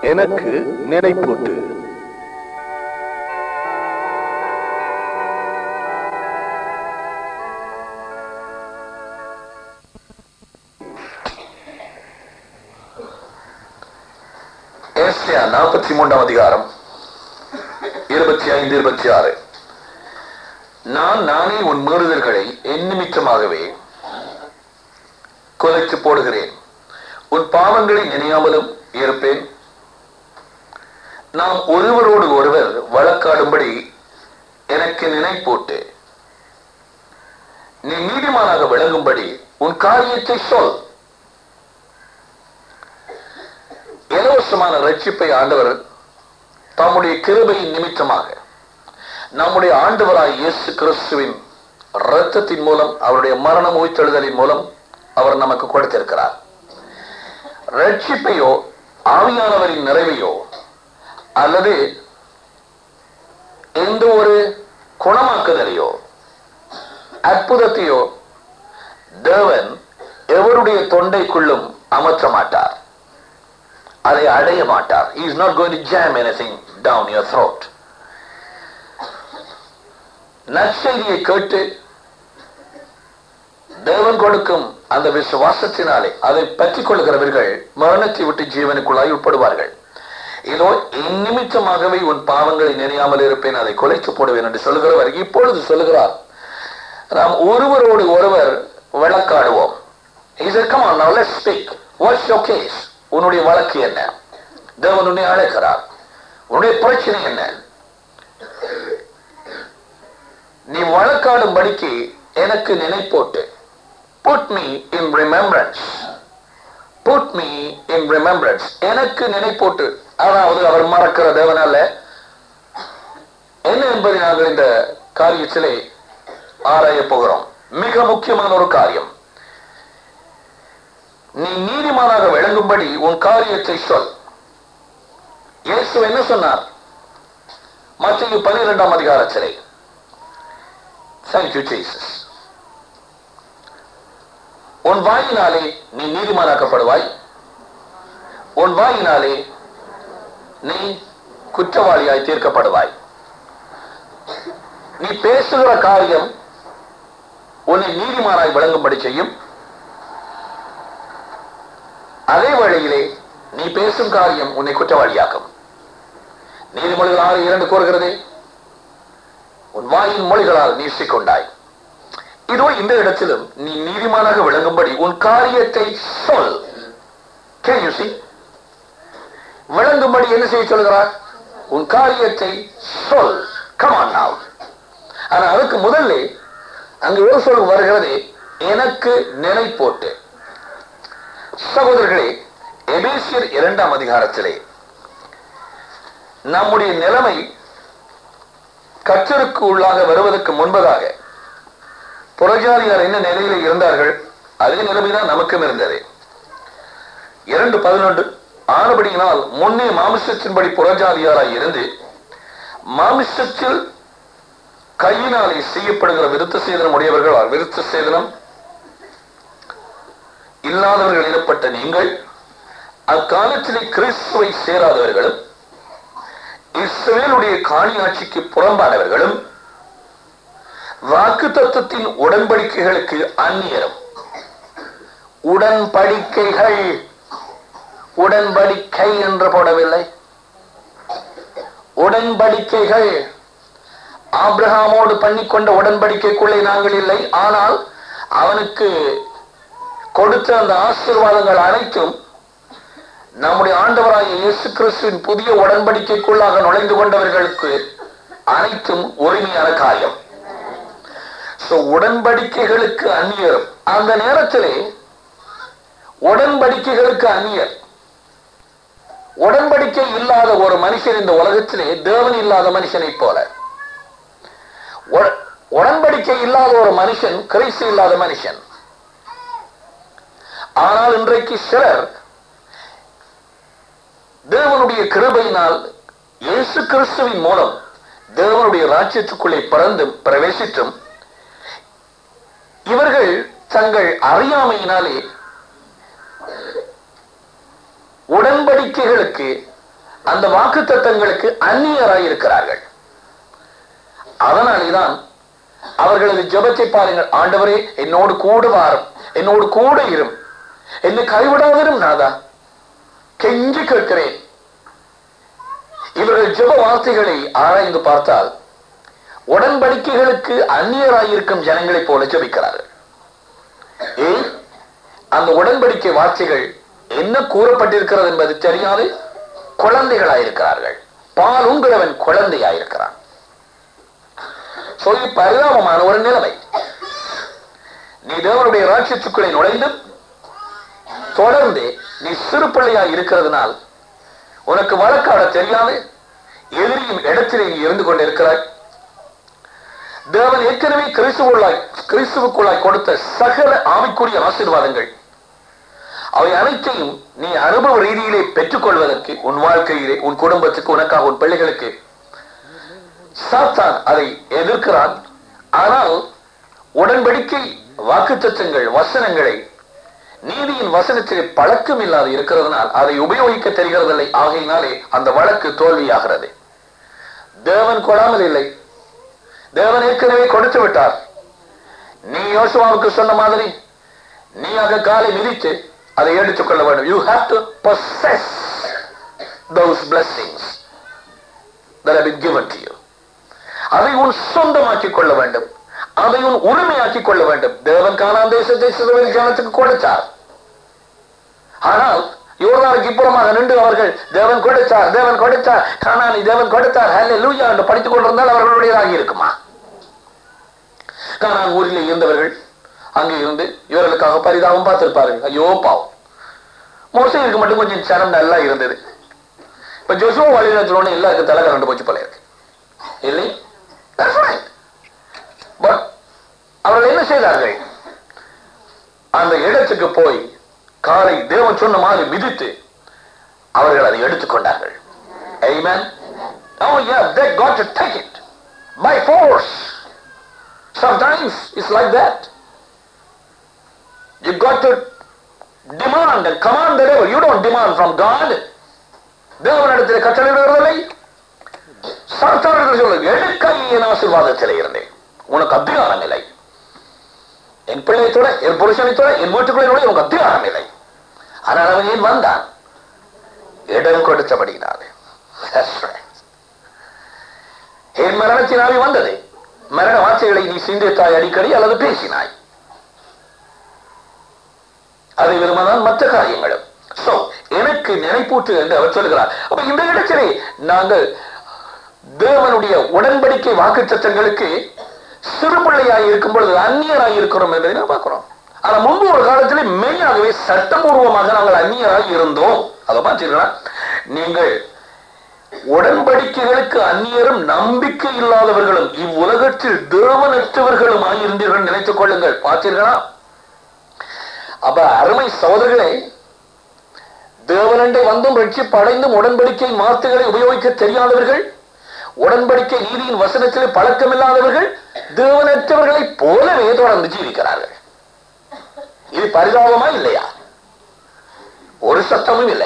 எனக்கு நினைப்பூட்டு ஏசியா நாற்பத்தி மூன்றாம் அதிகாரம் இருபத்தி ஐந்து இருபத்தி ஆறு நான் நானே உன் மீறுதல்களை என் நிமித்தமாகவே குலைத்து போடுகிறேன் உன் பாவங்களை நினையாமலும் இருப்பேன் நாம் ஒருவரோடு ஒருவர் வழக்காடும்படி எனக்கு நினைப்போட்டு நீ நீதிமானாக விளங்கும்படி உன் காரியத்தை சொல் இலவசமான ரட்சிப்பை ஆண்டவர் தம்முடைய கிருபையின் நிமித்தமாக நம்முடைய ஆண்டவராய் இயேசு கிறிஸ்துவின் இரத்தத்தின் மூலம் அவருடைய மரணம் உயிர்த்தெழுதலின் மூலம் அவர் நமக்கு கொடுத்திருக்கிறார் ரட்சிப்பையோ ஆவியானவரின் நிறைவையோ அல்லது எந்த ஒரு குணமாக்குதலையோ அற்புதத்தையோ தேவன் எவருடைய தொண்டைக்குள்ளும் அமற்ற மாட்டார் அதை அடைய மாட்டார் he is not going to jam anything down your throat நற்செய்தியை கேட்டு தேவன் கொடுக்கும் அந்த விசுவாசத்தினாலே அதை பற்றிக் கொள்கிறவர்கள் மரணத்தை விட்டு ஜீவனுக்குள்ளாய் உட்படுவார்கள் இதோ என் நிமித்தமாகவே உன் பாவங்களை நினையாமல் இருப்பேன் அதை குலைத்து போடுவேன் என்று சொல்கிறவர் இப்பொழுது சொல்லுகிறார் நாம் ஒருவரோடு ஒருவர் வழக்காடுவோம் He said, come on now, let's speak. What's your case? உன்னுடைய வழக்கு என்ன தேவன் உன்னை அழைக்கிறார் உன்னுடைய பிரச்சனை என்ன நீ வழக்காடும்படிக்கு எனக்கு நினைப்போட்டு put me in remembrance put me in remembrance எனக்கு நினைப்போட்டு அதாவது அவர் மறக்கிற தேவன் அல்ல என்ன என்பதை நாங்கள் இந்த காரியத்திலே ஆராய போகிறோம் மிக முக்கியமான ஒரு காரியம் நீ நீதிமானாக விளங்கும்படி உன் காரியத்தை சொல் இயேசு என்ன சொன்னார் மத்திய பனிரெண்டாம் அதிகாரத்திலே தேங்க்யூ ஜீசஸ் உன் வாயினாலே நீ நீதிமானாக்கப்படுவாய் உன் வாயினாலே நீ குற்றவாளியாய் தீர்க்கப்படுவாய் நீ பேசுகிற காரியம் உன்னை நீதிமானாய் விளங்கும்படி செய்யும் அதே வேளையிலே நீ பேசும் காரியம் உன்னை குற்றவாளியாக்கும் நீதிமொழிகள் ஆறு இரண்டு கூறுகிறது உன் வாயின் மொழிகளால் நீசிக்கொண்டாய் இதோ இந்த இடத்திலும் நீ நீதிமானாக விளங்கும்படி உன் காரியத்தை சொல் Can you see? விளங்கும்படி என்ன செய்ய சொல்கிறார் உன் காரியத்தை சொல் கமான் now ஆனா அதுக்கு முதல்ல அங்கு ஒரு சொல் வருகிறது எனக்கு நினைப்போட்டு சகோதரர்களே எபேசியர் இரண்டாம் அதிகாரத்திலே நம்முடைய நிலைமை கற்றருக்கு உள்ளாக வருவதற்கு முன்பதாக புறஜாதியார் என்ன நிலையில் இருந்தார்கள் அதே நிலைமைதான் நமக்கும் இருந்தது இரண்டு பதினொன்று ஆனபடியினால் முன்னே மாமிசத்தின்படி புறஜாதியாராய் இருந்து மாமிசத்தில் கையினாலே செய்யப்படுகிற விருத்த சேதனம் உடையவர்கள் விருத்த சேதனம் இல்லாதவர்கள் எனப்பட்ட நீங்கள் அக்காலத்திலே கிறிஸ்துவை சேராதவர்களும் இஸ்ரேலுடைய காணியாட்சிக்கு புறம்பானவர்களும் வாக்கு தத்துவத்தின் உடன்படிக்கைகளுக்கு அந்நியரும் உடன்படிக்கைகள் உடன்படிக்கை என்று போடவில்லை உடன்படிக்கைகள் ஆப்ரஹாமோடு பண்ணிக்கொண்ட உடன்படிக்கைக்குள்ளே நாங்கள் இல்லை ஆனால் அவனுக்கு கொடுத்த அந்த ஆசீர்வாதங்கள் அனைத்தும் நம்முடைய ஆண்டவராகிய இயேசு கிறிஸ்துவின் புதிய உடன்படிக்கைக்குள்ளாக நுழைந்து கொண்டவர்களுக்கு அனைத்தும் உரிமையான காரியம் So, உடன்படிக்கைகளுக்கு அந்நியரும் அந்த நேரத்திலே உடன்படிக்கைகளுக்கு அந்நியர் உடன்படிக்கை இல்லாத ஒரு மனுஷன் இந்த உலகத்திலே தேவன் இல்லாத மனுஷனைப் போல உட- உடன்படிக்கை இல்லாத ஒரு மனுஷன் கிறிஸ்து இல்லாத மனுஷன் ஆனால் இன்றைக்கு சிலர் தேவனுடைய கிருபையினால் இயேசு கிறிஸ்துவின் மூலம் தேவனுடைய ராஜ்யத்துக்குள்ளே பிறந்தும் பிரவேசித்தும் இவர்கள் தங்கள் அறியாமையினாலே உடன்படிக்கைகளுக்கு அந்த வாக்கு தத்தங்களுக்கு அந்நியராய் இருக்கிறார்கள் அதனாலேதான் அவர்களது ஜெபத்தை பாருங்கள் ஆண்டவரே என்னோடு கூட வாரும் என்னோடு கூட இரும் என்னை கைவிடாதிரும் நாதா கெஞ்சி கேட்கிறேன் இவர்கள் ஜெப வார்த்தைகளை ஆராய்ந்து பார்த்தால் உடன்படிக்கைகளுக்கு அந்நியராயிருக்கும் ஜனங்களைப் போல ஜெபிக்கிறார்கள் ஏன் அந்த உடன்படிக்கை வார்த்தைகள் என்ன கூறப்பட்டிருக்கிறது என்பது தெரியாது குழந்தைகளாயிருக்கிறார்கள் பால் உண்கிறவன் குழந்தையாயிருக்கிறான் சொல்லி பரிதாபமான ஒரு நிலைமை நீ தேவனுடைய ராட்சியத்துக்குள்ளே நுழைந்து தொடர்ந்து நீ சிறு பிள்ளையாய் இருக்கிறதுனால் உனக்கு வழக்காட தெரியாது எதிரியும் இடத்திலே நீ இருந்து கொண்டிருக்கிறாய் தேவன் ஏற்கனவே கிறிஸ்துவுள்ளாய் கிறிஸ்துவுக்குள்ளாய் கொடுத்த சகல ஆவிக்குரிய ஆசீர்வாதங்கள் அவை அனைத்தையும் நீ அனுபவ ரீதியிலே பெற்றுக்கொள்வதற்கு உன் வாழ்க்கையிலே உன் குடும்பத்துக்கு உனக்காக உன் பிள்ளைகளுக்கு சாத்தான் அதை எதிர்க்கிறான் ஆனால் உடன்படிக்கை வாக்குத்தத்தங்கள் வசனங்களை நீதியின் வசனத்திலே பழக்கம் இல்லாது இருக்கிறதுனால் அதை உபயோகிக்க தெரிகிறதில்லை ஆகையினாலே அந்த வழக்கு தோல்வியாகிறது தேவன் கொடாமல் இல்லை தேவன் ஏற்கனவே கொடுத்து விட்டார் நீ யோசுவாவுக்கு சொன்ன மாதிரி நீ அங்க காலை மிதித்து அதை எடுத்துக்கொள்ள வேண்டும் you have to possess those blessings that have been given to you அதை உன் சொந்தமாக்கிக் கொள்ள வேண்டும் அதை உன் உரிமையாக்கிக் கொள்ள வேண்டும் தேவன் காணாம் தேசத்தை சிறுவில் ஜனத்துக்கு கொடுத்தார் ஆனால் யோர்தானுக்கு இப்புறமாக நின்று அவர்கள் தேவன் கொடுத்தார் தேவன் கொடுத்தார் காணானி தேவன் கொடுத்தார் ஹல்லே லூயா என்று படித்துக் கொண்டிருந்தால் அவர்களுடையதாக இருக்குமா காணான் ஊரில் இருந்தவர்கள் அங்கே இருந்து இவர்களுக்காக பரிதாபம் பார்த்திருப்பார்கள் ஐயோ பாவம் மோசைக்கு மட்டும் கொஞ்சம் சனம் நல்லா இருந்தது இப்ப ஜோசுவா வழிநடத்தினோட எல்லாருக்கும் தலை கரண்டு போச்சு போல இருக்கு இல்லை பட் அவர்கள் என்ன செய்தார்கள் அந்த இடத்துக்கு போய் காலை தேவன் சொன்ன மாதிரி மிதித்து அவர்கள் அதை எடுத்துக்கொண்டார்கள் Amen. Oh yeah, they got to take it by force. Sometimes it's like that. You got to demand and command the devil. You don't demand from God. தேவனிடத்தில் கட்டளையிடுவதில்லை சாத்தானிடத்தில் சொல்லு எடுக்க என் ஆசீர்வாதத்தில் இருந்தேன் உனக்கு அதிகாரம் இல்லை என் பிள்ளையை தொட என் புருஷனை தொட என் வீட்டுக்குள்ளே நுழைய உனக்கு அதிகாரம் இல்லை ஆனால் அவன் ஏன் வந்தான் இடம் கொடுத்தபடினாலே That's right. என் மரணத்தினாலே வந்தது மரண வார்த்தைகளை நீ சிந்தித்தாய் அடிக்கடி அல்லது பேசினாய் அதை விரும்பினால் மற்ற காரியங்களும் சோ எனக்கு நினைப்பூட்டு என்று அவர் சொல்கிறார் அப்ப இந்த இடத்திலே நாங்கள் தேவனுடைய உடன்படிக்கை வாக்கு சட்டங்களுக்கு சிறு பிள்ளையாய் இருக்கும் பொழுது அந்நியராய் இருக்கிறோம் என்பதை நான் பார்க்கிறோம் ஆனா முன்பு ஒரு காலத்திலே மெய்யாகவே சட்டபூர்வமாக நாங்கள் அந்நியராய் இருந்தோம் அதை பார்த்தீர்களா நீங்கள் உடன்படிக்கைகளுக்கு அந்நியரும் நம்பிக்கை இல்லாதவர்களும் இவ்வுலகத்தில் தேவனற்றவர்களும் ஆயிருந்தீர்கள் நினைத்துக் கொள்ளுங்கள் பார்த்தீர்களா அப்ப அருமை சகோதரர்களே தேவனண்டை வந்தும் ரட்சிப்பு அடைந்தும் உடன்படிக்கை வார்த்தைகளை உபயோகிக்க தெரியாதவர்கள் உடன்படிக்கை நீதியின் வசனத்திலே பழக்கமில்லாதவர்கள் தேவனற்றவர்களைப் போலவே தொடர்ந்து ஜீவிக்கிறார்கள் இது பரிதாபமா இல்லையா ஒரு சத்தமும் இல்லை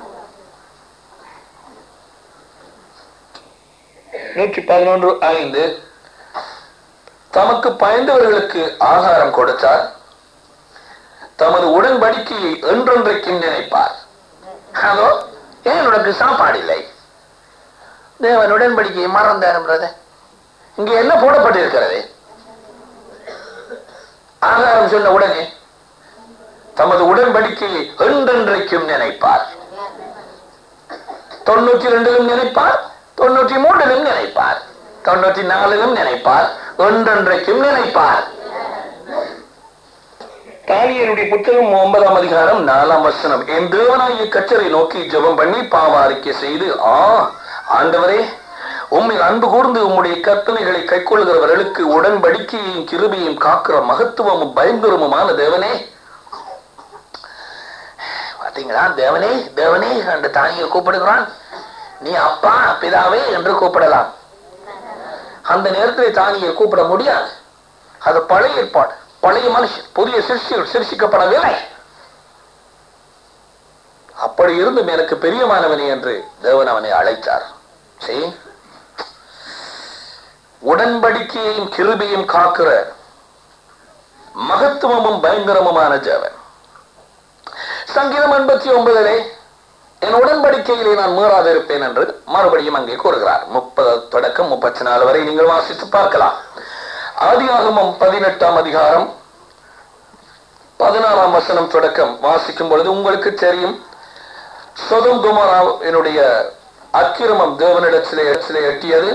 நூற்றி பதினொன்று ஐந்து தமக்கு பயந்தவர்களுக்கு ஆகாரம் கொடுத்தார் தமது உடன்படிக்கையை என்றென்றைக்கும் நினைப்பார் ஹலோ ஏன் உனக்கு சாப்பாடு இல்லை தேவன் உடன்படிக்கையை மறந்தாருன்றது இங்க என்ன போடப்பட்டிருக்கிறது ஆகாரம் சொன்ன உடனே தமது உடன்படிக்கையை என்றென்றைக்கும் நினைப்பார் தொண்ணூற்றி ரெண்டிலும் நினைப்பார் தொண்ணூற்றி மூன்றிலும் நினைப்பார் தொண்ணூற்றி நாலிலும் நினைப்பார் ஒன்றன்றைக்கும் நினைப்பார் தானியனுடைய புத்தகம் ஒன்பதாம் அதிகாரம் நாலாம் வசனம் என் தேவனாகிய கச்சரை நோக்கி ஜெபம் பண்ணி பாவ அறிக்கை செய்து ஆ ஆண்டவரே உம்மை அன்பு கூர்ந்து உம்முடைய கற்பனைகளை கைக்கொள்கிறவர்களுக்கு உடன்படிக்கையையும் கிருபையும் காக்கிற மகத்துவமும் பயங்கரமுமான தேவனே பாத்தீங்களா தேவனே தேவனே என்று தானியை கூப்பிடுகிறான் நீ அப்பா பிதாவே என்று கூப்பிடலாம் அந்த நேரத்தில் தானியை கூப்பிட முடியாது அது பழைய ஏற்பாடு பழைய மனுஷன் புதிய சிருஷ்டிகள் சிருஷிக்கப்படவில்லை அப்படி இருந்தும் எனக்கு பிரியமானவனே என்று தேவன் அவனை அழைத்தார் See? உடன்படிக்கையையும் கிருபையும் காக்கிற மகத்துவமும் பயங்கரமுமான தேவன் சங்கீதம் எண்பத்தி ஒன்பதிலே என் உடன்படிக்கையிலே நான் மீறாதிருப்பேன் என்று மறுபடியும் அங்கே கூறுகிறார் முப்பது தொடக்கம் முப்பத்தி நாலு வரை நீங்கள் வாசித்து பார்க்கலாம் ஆதியாகமம் பதினெட்டாம் அதிகாரம் பதினாறாம் வசனம் தொடக்கம் வாசிக்கும் பொழுது உங்களுக்கு தெரியும் சொதம் குமாராவினுடைய அக்கிரமம் தேவனிடத்திலே இடத்திலே எட்டியது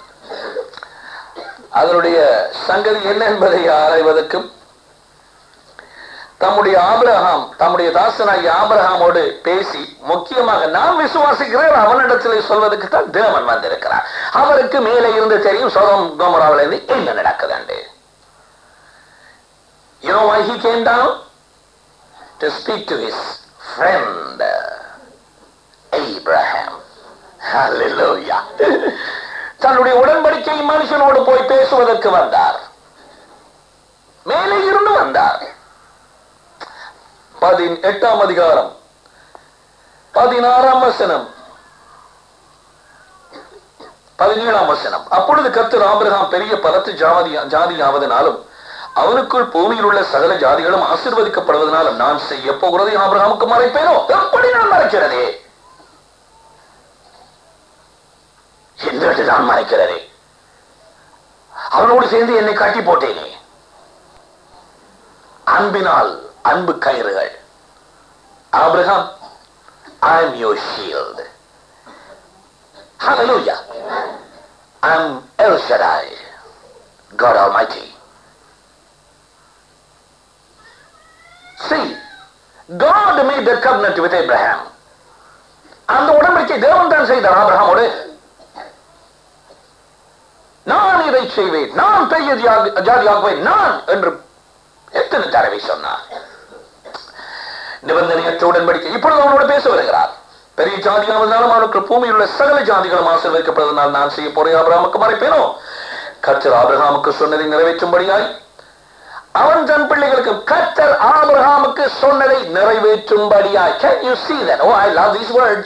அதனுடைய சங்கதி என்ன என்பதை ஆராய்வதற்கும் தம்முடைய ஆபிரகாம் தம்முடைய தாசனாகிய ஆபிரகாமோடு பேசி முக்கியமாக நான் விசுவாசிக்கிறேன் அவனிடத்திலே சொல்வதற்கு தான் தேவன் வந்திருக்கிறார் அவருக்கு மேலே இருந்து தெரியும் சோதம் கோமராவில் இருந்து என்ன நடக்குதுண்டு You know why he came down? To speak to his friend Abraham. Hallelujah. தன்னுடைய உடன்படிக்கை மனுஷனோடு போய் பேசுவதற்கு வந்தார் மேலே இருந்து வந்தார் பதினெட்டாம் அதிகாரம் பதினாறாம் வசனம் பதினேழாம் வசனம் அப்பொழுது கர்த்தர் ஆபிரகாம் பெரிய பலத்து ஜாதி ஜாதியாவதனாலும் அவனுக்குள் பூமியில் உள்ள சகல ஜாதிகளும் ஆசீர்வதிக்கப்படுவதனாலும் நான் செய்ய போகிறதை ஆபிரகாமுக்கு மறைப்பேனோ எப்படி நான் மறைக்கிறதே என்று நான் மறைக்கிறதே அவனோடு சேர்ந்து என்னை கட்டி போட்டேனே அன்பினால் அன்பு கயிறுகள் Abraham I am your shield Hallelujah. I'm El Shaddai, God Almighty. See, God made that covenant with Abraham. அந்த உடன்படிக்கை தேவன் தான் செய்தார் ஆபிரகாமோடு நான் இதை செய்வேன் நான் பெரிய ஜாதி- ஜாதியாகுவேன் நான் என்று எத்தனை தடவை சொன்னார் நிபந்தனையற்ற உடன்படிக்கை இப்பொழுது அவனோடு பேச வருகிறார் பெரிய ஜாதியாவதனாலும் அவனுக்கு பூமியில் உள்ள சகல ஜாதிகளும் ஆசீர்வதிக்கப்படுவதனால் நான் செய்ய போறேன் ஆபிரகாமுக்கு மறைப்பேனோ கர்த்தர் ஆபிரகாமுக்கு சொன்னதை நிறைவேற்றும்படியாய் அவன் தன் பிள்ளைகளுக்கு கர்த்தர் ஆபிரகாமுக்கு சொன்னதை நிறைவேற்றும்படியாய் can you see that oh i love these words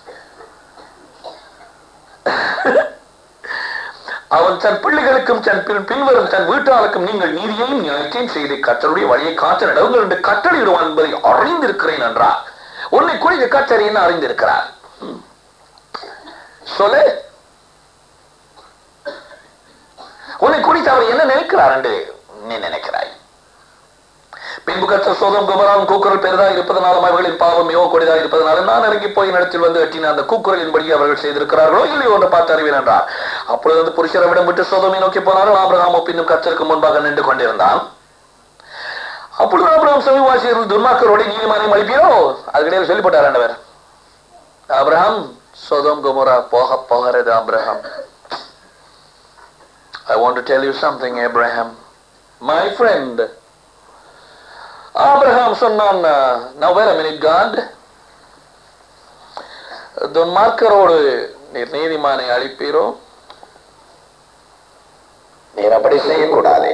அவன் தன் பிள்ளைகளுக்கும் தன் பின் பின்வரும் தன் வீட்டாளுக்கும் நீங்கள் நீதியையும் நியாயத்தையும் செய்து கர்த்தருடைய வழியை காத்து நடவுங்கள் என்று கட்டளையிடுவான் என்பதை அறிந்திருக்கிறேன் என்றார் உன்னை குறித்து கர்த்தர் என்ன அறிந்திருக்கிறார் ம். சொல்லு உன்னை குறித்து அவர் என்ன நினைக்கிறார் என்று நீ நினைக்கிறாய் பின்பு கர்த்தர் சோதம் குமரான் கூக்குரல் பெரிதா இருப்பதனாலும் அவர்களின் பாவம் மிகவும் கொடிதா இருப்பதனாலும் நான் இறங்கி போய் இடத்தில் வந்து எட்டின அந்த கூக்குரலின்படி அவர்கள் செய்திருக்கிறார்களோ இல்லையோ என்று பார்த்து அறிவேன் என்றார் அப்பொழுது அந்த புருஷரை விடம் விட்டு சோதமை நோக்கி போனார்கள் ஆபிரகாமோ பின்னும் கர்த்தருக்கு முன்பாக நின்று கொண்டிருந்தான் அப்பொழுது ஆபிரகாம் சமீவாசியர்கள் துன்மாக்கரோட நீதிமானம் அளிப்பீரோ அதுக்கிடையில் சொல்லிப்பட்டார் ஆண்டவர் ஆபிரகாம் சோதம் குமரா போக போகிறது Abraham I want to tell you something, Abraham. My friend. Abraham சொன்னான் now wait a minute God துன்மார்க்கரோடு நீர் நீதிமானை அளிப்பீரோ நீர் அப்படி செய்யக்கூடாது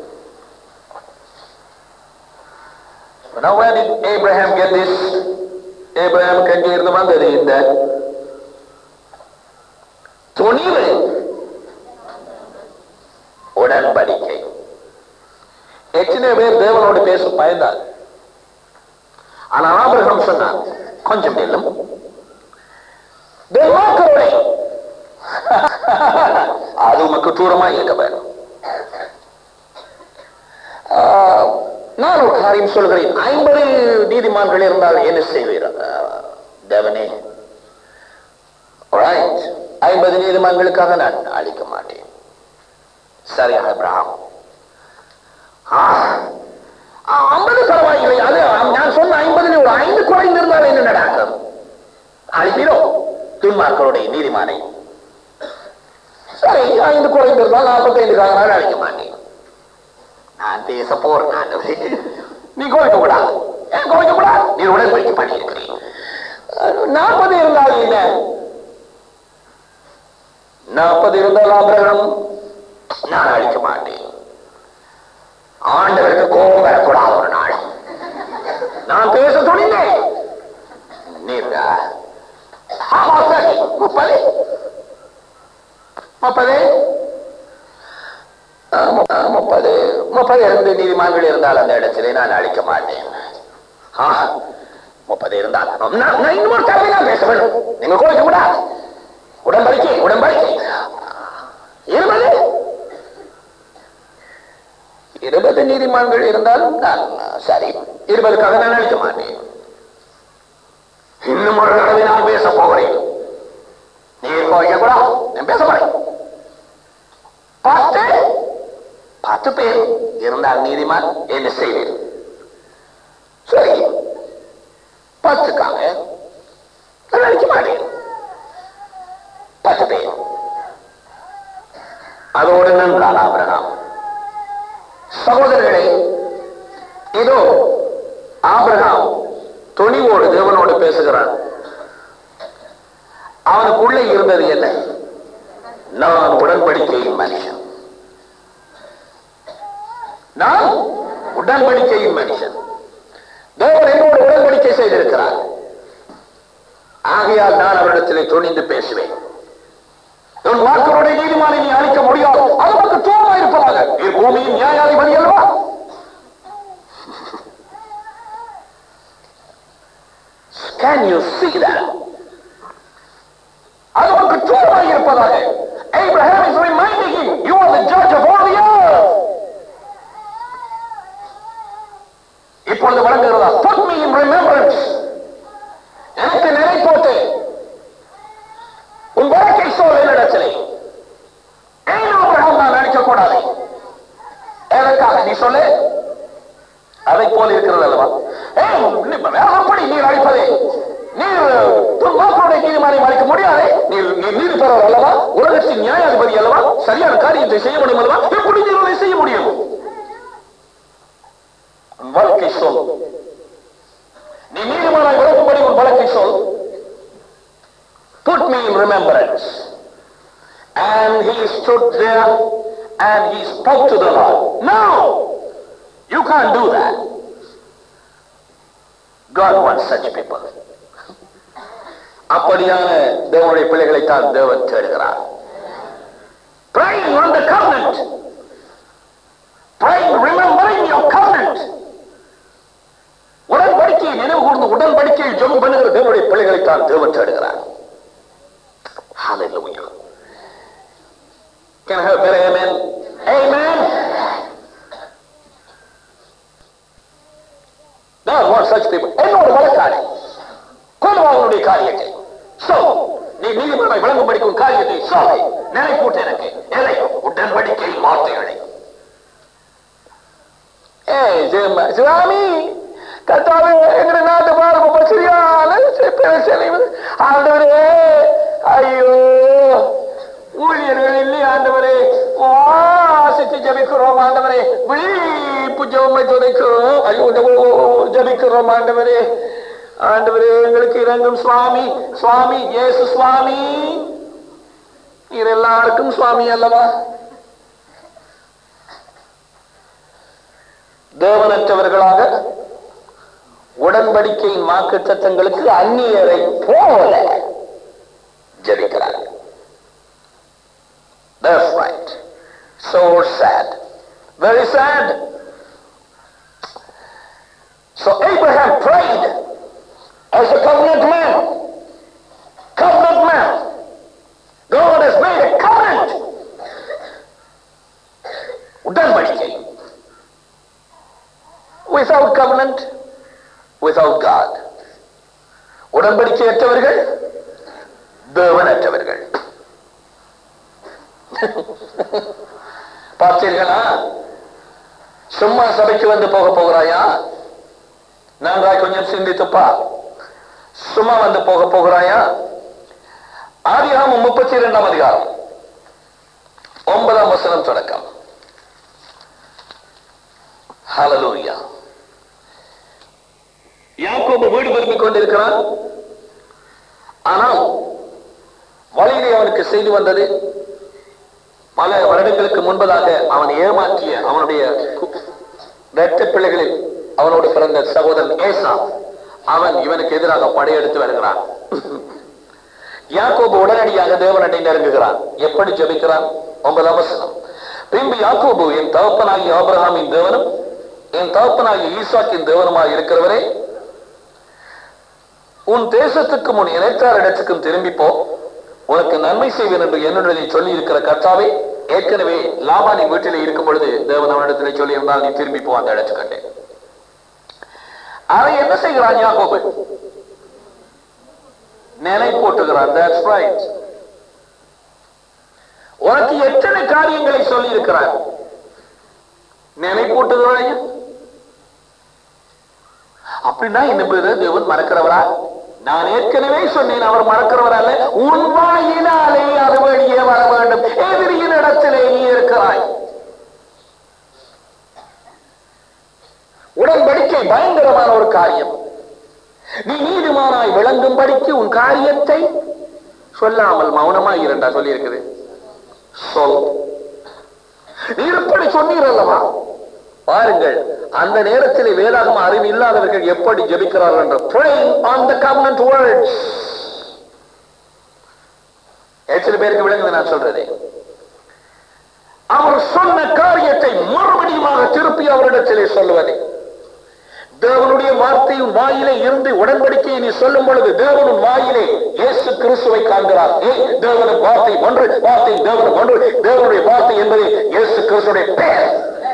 Now where did Abraham get this? Abraham எங்கே இருந்து வந்தது இந்த துணிவு உடன்படிக்கை எத்தனை பேர் தேவனோடு பேச பயந்தார் ஆனால் ஆபிரகாம் சொன்னார் கொஞ்சம் நில்லும் தேவாக்கரோட அது உமக்கு தூரமா இருக்க வேணும் ஆஹ், நான் ஒரு காரியம் சொல்கிறேன் ஐம்பது நீதிமான்கள் இருந்தால் என்ன செய்வீர் ஆஹ், தேவனே Alright. ஐம்பது நீதிமான்களுக்காக நான் அழிக்க மாட்டேன் சரியான அப்ரஹாம் ஐம்பது பரவாயில்லை அது நான் சொன்ன ஐம்பதுல ஒரு ஐந்து குறைந்திருந்தால் என்ன நடக்கும் அழிப்பீரோ துன்மார்களுடைய நீதிமானை சரி ஐந்து குறைந்திருந்தால் நாற்பத்தைந்துக்காக நான் அழிக்க மாட்டேன் நான் பேச போறேன் ஆண்டவரே. நீ கோவிக்க கூடாது ஏன் கோவிக்க கூடாது நீ உடன்படிக்கை பண்ணியிருக்கிறேன் நாற்பது இருந்தால் என்ன நாற்பது இருந்தால் ஆபிரகாம் நான் அழிக்க மாட்டேன் ஆண்டவருக்கு கோபம் வரக்கூடாது ஒரு நாள் நான் பேச துணிந்தேன் நீ முப்பது ஆ, மு- ஆ, முப்பது முப்பது இருந்து நீதிமான்கள் இருந்தால் அந்த இடத்திலே நான் அழிக்க மாட்டேன் ஆ, முப்பது இருந்தால் நான் நான் இன்னொரு தடவை நான் பேச வேண்டும் நீங்க கோவிக்க கூடாது உடன்படிக்கை உடன்படிக்கை இருபது இருபது நீதிமான்கள் இருந்தாலும் நான் சரி இருபதுக்காக நான் அழிக்க மாட்டேன் இன்னும் ஒரு தடவை நான் பேச போகிறேன் நீ கோவிக்க கூடாது நான் பேச போறேன் பத்து பத்து பேர் இருந்தால் நீதிமான் என்ன செய்வீர் சரி பத்துக்காக நான் அழிக்க மாட்டேன் பத்து பேர் அதோடு நின்றான் ஆபரணம் சகோதரர்களே இதோ ஆபிரகாம் துணிவோடு தேவனோடு பேசுகிறான் அவனுக்குள்ளே இருந்தது என்ன நான் உடன்படிக்கையின் மனுஷன் நான் உடன்படிக்கையின் மனுஷன் தேவன் என்னோடு உடன்படிக்கை செய்திருக்கிறார் ஆகையால் நான் அவரிடத்திலே துணிந்து பேசுவேன் உன் வாக்களுடைய நீதிமானை நீ அழிக்க முடியாது அது உனக்கு தூரமா இருப்பதாக நீ பூமியின் நியாயாதிபதி அல்லவா Can you see that? அது உனக்கு தூரமாக இருப்பதாக Abraham is reminding him, you are the judge of all the earth. இப்பொழுது வழங்குகிறதா put me in remembrance எனக்கு நிலை போட்டு உன் வாழ்க்கை சோழ என்னிடத்திலே ஏன் ஆபிரகாம் நான் நினைக்க கூடாது எதற்காக நீ சொல்லு அதை போல இருக்கிறது அல்லவா ஏய், நீ வேறப்படி நீர் அழிப்பதே நீர் உன் வாக்களுடைய நீதிமானை மறைக்க முடியாது நீ நீ நீதி பெறவர் அல்லவா உலகத்தின் நியாயாதிபதி அல்லவா சரியான காரியத்தை செய்ய முடியும் அல்லவா எப்படி நீர் அதை செய்ய முடியும் உன் வாழ்க்கை சொல் நீ நீதிமானாய் விளக்கும்படி உன் வழக்கை சொல் put me in remembrance and he stood there and he spoke to the Lord no you can't do that God wants such people அப்படியான தேவனுடைய பிள்ளைகளைத்தான் தேவன் தேடுகிறார் praying on the covenant praying remembering your covenant உடன்படிக்கையை நினைவு கூர்ந்து உடன்படிக்கையில் ஜெபம் பண்ணுகிற தேவனுடைய பிள்ளைகளைத்தான் தேவன் தேடுகிறார் Hallelujah. Can I have a better amen? Amen. God wants such people. என்னோட வழக்காடு கொள்வாங்களுடைய காரியத்தை சோ நீ நீதிமன்றம் விளங்கும்படிக்கும் உன் காரியத்தை சொல்லு நினைப்பூட்டு எனக்கு எதை உடன்படிக்கை வார்த்தைகளை ஏய் ஜெயம்மா சிவாமி கத்தாவே எங்க நாட்டு பாருங்க சரியான பிரச்சனை வந்து ஆண்டவரே ஐயோ ஊழியர்கள் இல்லை ஆண்டவரே வாசித்து ஜபிக்கிறோம் ஆண்டவரே விழிப்பு ஜெபமை துடைக்கிறோம் ஐயோ ஜெப- ஜபிக்கிறோம் ஆண்டவரே ஆண்டவரே எங்களுக்கு இறங்கும் சுவாமி சுவாமி இயேசு சுவாமி நீர் எல்லாருக்கும் சுவாமி அல்லவா தேவனற்றவர்களாக உடன்படிக்கையின் வாக்கு சட்டங்களுக்கு அந்நியரை போல ஜெபிக்கிறார்கள் That's right. So sad. Very sad. So Abraham prayed as a covenant man. Covenant man. God has made a covenant. உடன்படிக்கை without covenant without God உடன்படிக்கையற்றவர்கள் தேவனற்றவர்கள் பார்த்தீர்களா சும்மா சபைக்கு வந்து போக போகிறாயா நன்றாய் கொஞ்சம் சிந்தித்துப்பா சும்மா வந்து போக போகிறாயா ஆதியாகமம் முப்பத்தி இரண்டாம் அதிகாரம் ஒன்பதாம் வசனம் தொடக்கம் ஹalleluya யாக்கோபு வீடு திரும்பிக் கொண்டிருக்கிறான் ஆனால் வழியிலே அவனுக்கு செய்தி வந்தது பல வருடங்களுக்கு முன்பதாக அவன் ஏமாற்றிய அவனுடைய கு- இரட்ட பிள்ளைகளில் அவனோடு பிறந்த சகோதரன் ஏசா அவன் இவனுக்கு எதிராக படையெடுத்து வருகிறான் யாக்கோபு உடனடியாக தேவனடை நெருங்குகிறான் எப்படி ஜெபிக்கிறான் ஒன்பதாம் வசனம் பின்பு யாக்கோபு என் தகப்பனாகிய ஆபிரகாமின் தேவனும் என் தகப்பனாகிய ஈசாக்கின் தேவனுமாய் இருக்கிறவரே உன் தேசத்துக்கு முன் இணைத்தார் இடத்துக்கும் திரும்பி போ உனக்கு நன்மை செய்வேன் என்று என்னுடைய சொல்லி இருக்கிற கர்த்தாவே ஏற்கனவே லாபானின் வீட்டிலே இருக்கும் பொழுது தேவன் அவனிடத்திலே சொல்லி இருந்தால் நீ திரும்பி போ அந்த இடத்துக்கண்டே அதை என்ன செய்கிறான் யாக்கோபு நிலை போட்டுகிறான் that's right உனக்கு எத்தனை காரியங்களை சொல்லி இருக்கிறார் நினை போட்டுகிறாய் அப்படின்னா என்ன தேவன் மறக்கிறவரா நான் ஏற்கனவே சொன்னேன் அவர் மறக்கிறவர் அல்ல உன் வாயினாலே அது வெளியே வர வேண்டும் எதிரியின் இடத்திலே நீ இருக்கிறாய் உடன்படிக்கை பயங்கரமான ஒரு காரியம் நீ நீதிமானாய் விளங்கும்படிக்கு உன் காரியத்தை சொல்லாமல் மௌனமாய் இரண்டா சொல்லி இருக்குது சொல் நீ எப்படி சொன்னீர் அல்லவா பாருங்கள் அந்த நேரத்தில் வேதாகம அறிவு இல்லாதவர்கள் எப்படி ஜெபிக்கிறார்கள் என்று praying on the covenant words எத்தனை பேருக்கு விளங்குது நான் சொல்றதே அவர் சொன்ன காரியத்தை மறுபடியுமாக திருப்பி அவரிடத்திலே சொல்லுவதே தேவனுடைய வார்த்தையின் வாயிலே இருந்து உடன்படிக்கையை நீ சொல்லும் பொழுது தேவனும் வாயிலே இயேசு கிறிஸ்துவை காண்கிறார் ஏன் தேவனும் வார்த்தை ஒன்று வார்த்தை தேவனும் ஒன்று தேவனுடைய வார்த்தை என்பது இயேசு கிறிஸ்துடைய பெயர்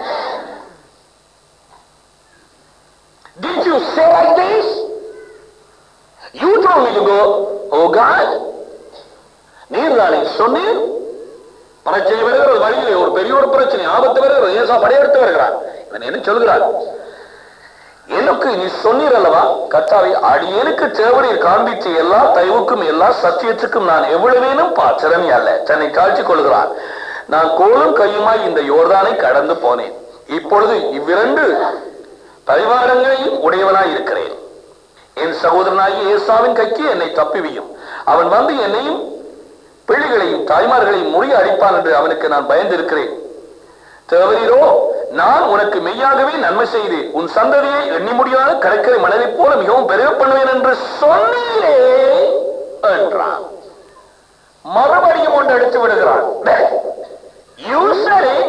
Did you say like this? You told me to go, oh God. நீர் தானே சொன்னீர் பிரச்சனை வருகிறது வழியிலே ஒரு பெரிய ஒரு பிரச்சனை ஆபத்து வருகிறது ஏசா படையெடுத்து வருகிறார் இவன் என்ன சொல்கிறார் எனக்கு நீ சொன்னீர் அல்லவா கத்தாவை அடியனுக்கு தேவரீர் காண்பித்த எல்லா தயவுக்கும் எல்லா சத்தியத்துக்கும் நான் எவ்வளவேனும் பாத்திரமே அல்ல தன்னை காட்சி கொள்கிறார் நான் கோலும் கையுமாய் இந்த யோர்தானை கடந்து போனேன் இப்பொழுது இவ்விரண்டு பரிவாரங்களையும் உடையவனாய் இருக்கிறேன் என் சகோதரனாகிய ஏசாவின் கைக்கு என்னை தப்பிவியும் அவன் வந்து என்னையும் பிள்ளைகளையும் தாய்மார்களையும் முறிய அடிப்பான் என்று அவனுக்கு நான் பயந்திருக்கிறேன் தேவரீரோ நான் உனக்கு மெய்யாகவே நன்மை செய்து உன் சந்ததியை எண்ணி முடியாத கடற்கரை மணலை போல மிகவும் பெருக பண்ணுவேன் என்று சொன்னீரே என்றான் மறுபடியும் ஒன்று எடுத்து விடுகிறான் You said it.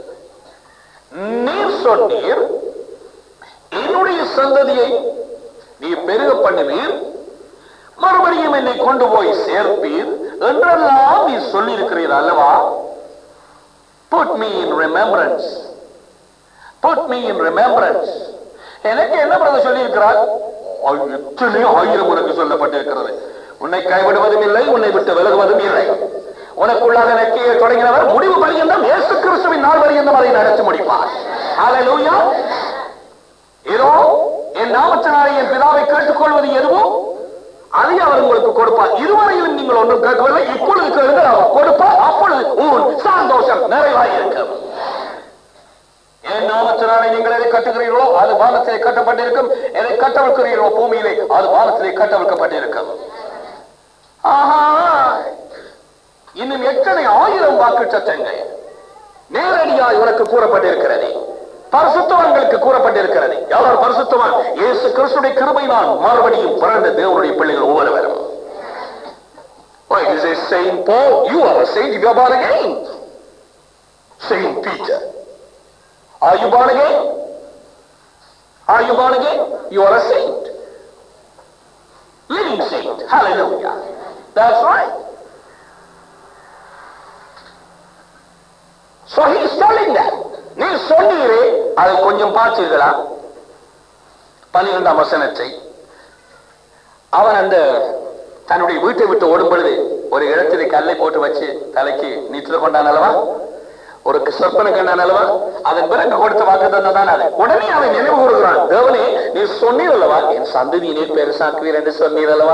நீர் சொன்னீர் என்னுடைய சந்ததியை நீ பெருக பண்ணுவீர் மறுபடியும் என்னை கொண்டு போய் சேர்ப்பீர் என்றெல்லாம் நீ சொல்லி இருக்கிறீர் அல்லவா put me in remembrance put me in remembrance எனக்கு என்ன பிரதர் சொல்லி இருக்கிறார் எத்தனையோ ஆயிரம் உனக்கு சொல்லப்பட்டிருக்கிறது உன்னை கைவிடுவதும் இல்லை உன்னை விட்டு விலகுவதும் இல்லை உனக்குள்ளாக நெக்கியை தொடங்கினவர் முடிவு பரியந்தம் இயேசு கிறிஸ்துவின் நாள் பரியந்தம் அதை நடத்தி முடிப்பார் ஹalleluya இதோ என் நாமத்தினாலே என் பிதாவை கேட்டுக்கொள்வது எதுவோ அதை அவர் உங்களுக்கு கொடுப்பார் இதுவரையிலும் நீங்கள் ஒன்றும் கேட்கவில்லை இப்பொழுது கேளுங்கள் அவர் கொடுப்பார் அப்பொழுது உன் சந்தோஷம் நிறைவாயிருக்கும் என் நாமத்தினாலே நீங்கள் எதை கட்டுகிறீர்களோ அது வானத்திலே கட்டப்பட்டிருக்கும் எதை கட்டவிழ்க்கிறீர்களோ பூமியிலே அது வானத்திலே கட்டவிழ்க்கப்பட்டிருக்கும் ஆஹா இன்னும் எத்தனை ஆயிரம் வாக்கு சத்தங்கள் நேரடியாய் உனக்கு கூறப்பட்டிருக்கிறது பரிசுத்தவான்களுக்கு கூறப்பட்டிருக்கிறது யார் பரிசுத்தவான் இயேசு கிறிஸ்துடைய கிருபையினால் மறுபடியும் பிறந்த தேவனுடைய பிள்ளைகள் ஒவ்வொருவரும் Why is it Saint Paul? You are a saint if you are born again. Saint Peter. Are you born again? Are you born again? You are a saint. Living saint. Hallelujah. That's right. So he is telling that. நீ சொன்னீரே அதை கொஞ்சம் பார்த்தீர்களா பன்னிரெண்டாம் வசனத்தை அவன் அந்த தன்னுடைய வீட்டை விட்டு ஓடும் பொழுது ஒரு இடத்திலே கல்லை போட்டு வச்சு தலைக்கு நீத்துல கொண்டான் அல்லவா ஒரு சொற்பனை கண்டான் அல்லவா அதன் பிறகு கொடுத்த வாக்கு தான் அது உடனே அவன் நினைவு கூறுகிறான் தேவனே நீ சொன்னீர் அல்லவா என் சந்ததியினே பெருசாக்குவீர் என்று சொன்னீர் அல்லவா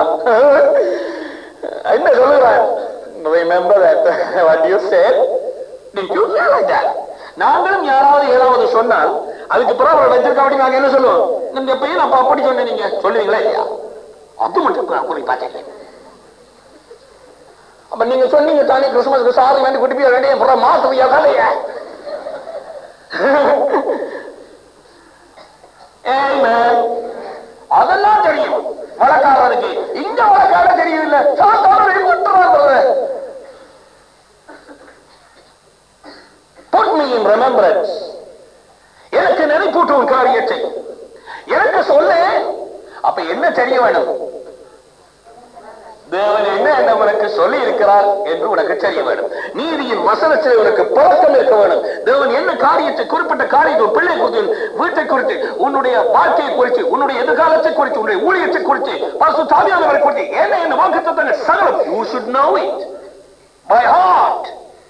என்ன சொல்லுகிறான் remember that what you said did you say like that நாங்களும் யாராவது ஏதாவது சொன்னால் அதுக்கு பிறகு அவரை வச்சிருக்க அப்படி நாங்க என்ன சொல்லுவோம் இந்த பையன் அப்ப அப்படி சொன்னேன் நீங்க சொல்லுவீங்களா இல்லையா அது மட்டும் நான் குறி பார்த்தேன் அப்ப நீங்க சொன்னீங்க தானே கிறிஸ்துமஸ்க்கு சாதம் வேண்டி குட்டி போய் வேண்டிய புறம் மாத்துவியா கதைய அதெல்லாம் தெரியும் வழக்காரருக்கு இங்க வழக்கார தெரியவில்லை சாத்தான me in remembrance எனக்கு நினைப்பூட்டு உன் காரியத்தை எனக்கு சொல்லு அப்ப என்ன தெரிய வேணும் தேவன் என்ன என்ன உனக்கு சொல்லி இருக்கிறார் என்று உனக்கு தெரிய வேண்டும் நீதியின் வசனத்தில் உனக்கு பழக்கம் இருக்க வேண்டும் தேவன் என்ன காரியத்தை குறிப்பிட்ட காரியத்தை உன் பிள்ளை குறித்து உன் வீட்டை குறித்து உன்னுடைய வாழ்க்கையை குறித்து உன்னுடைய எதிர்காலத்தை குறித்து உன்னுடைய ஊழியத்தை குறித்து பசு தாவியானவரை குறித்து என்ன என்ன வாக்குத்தத்தங்கள் சகலம் you should know it by heart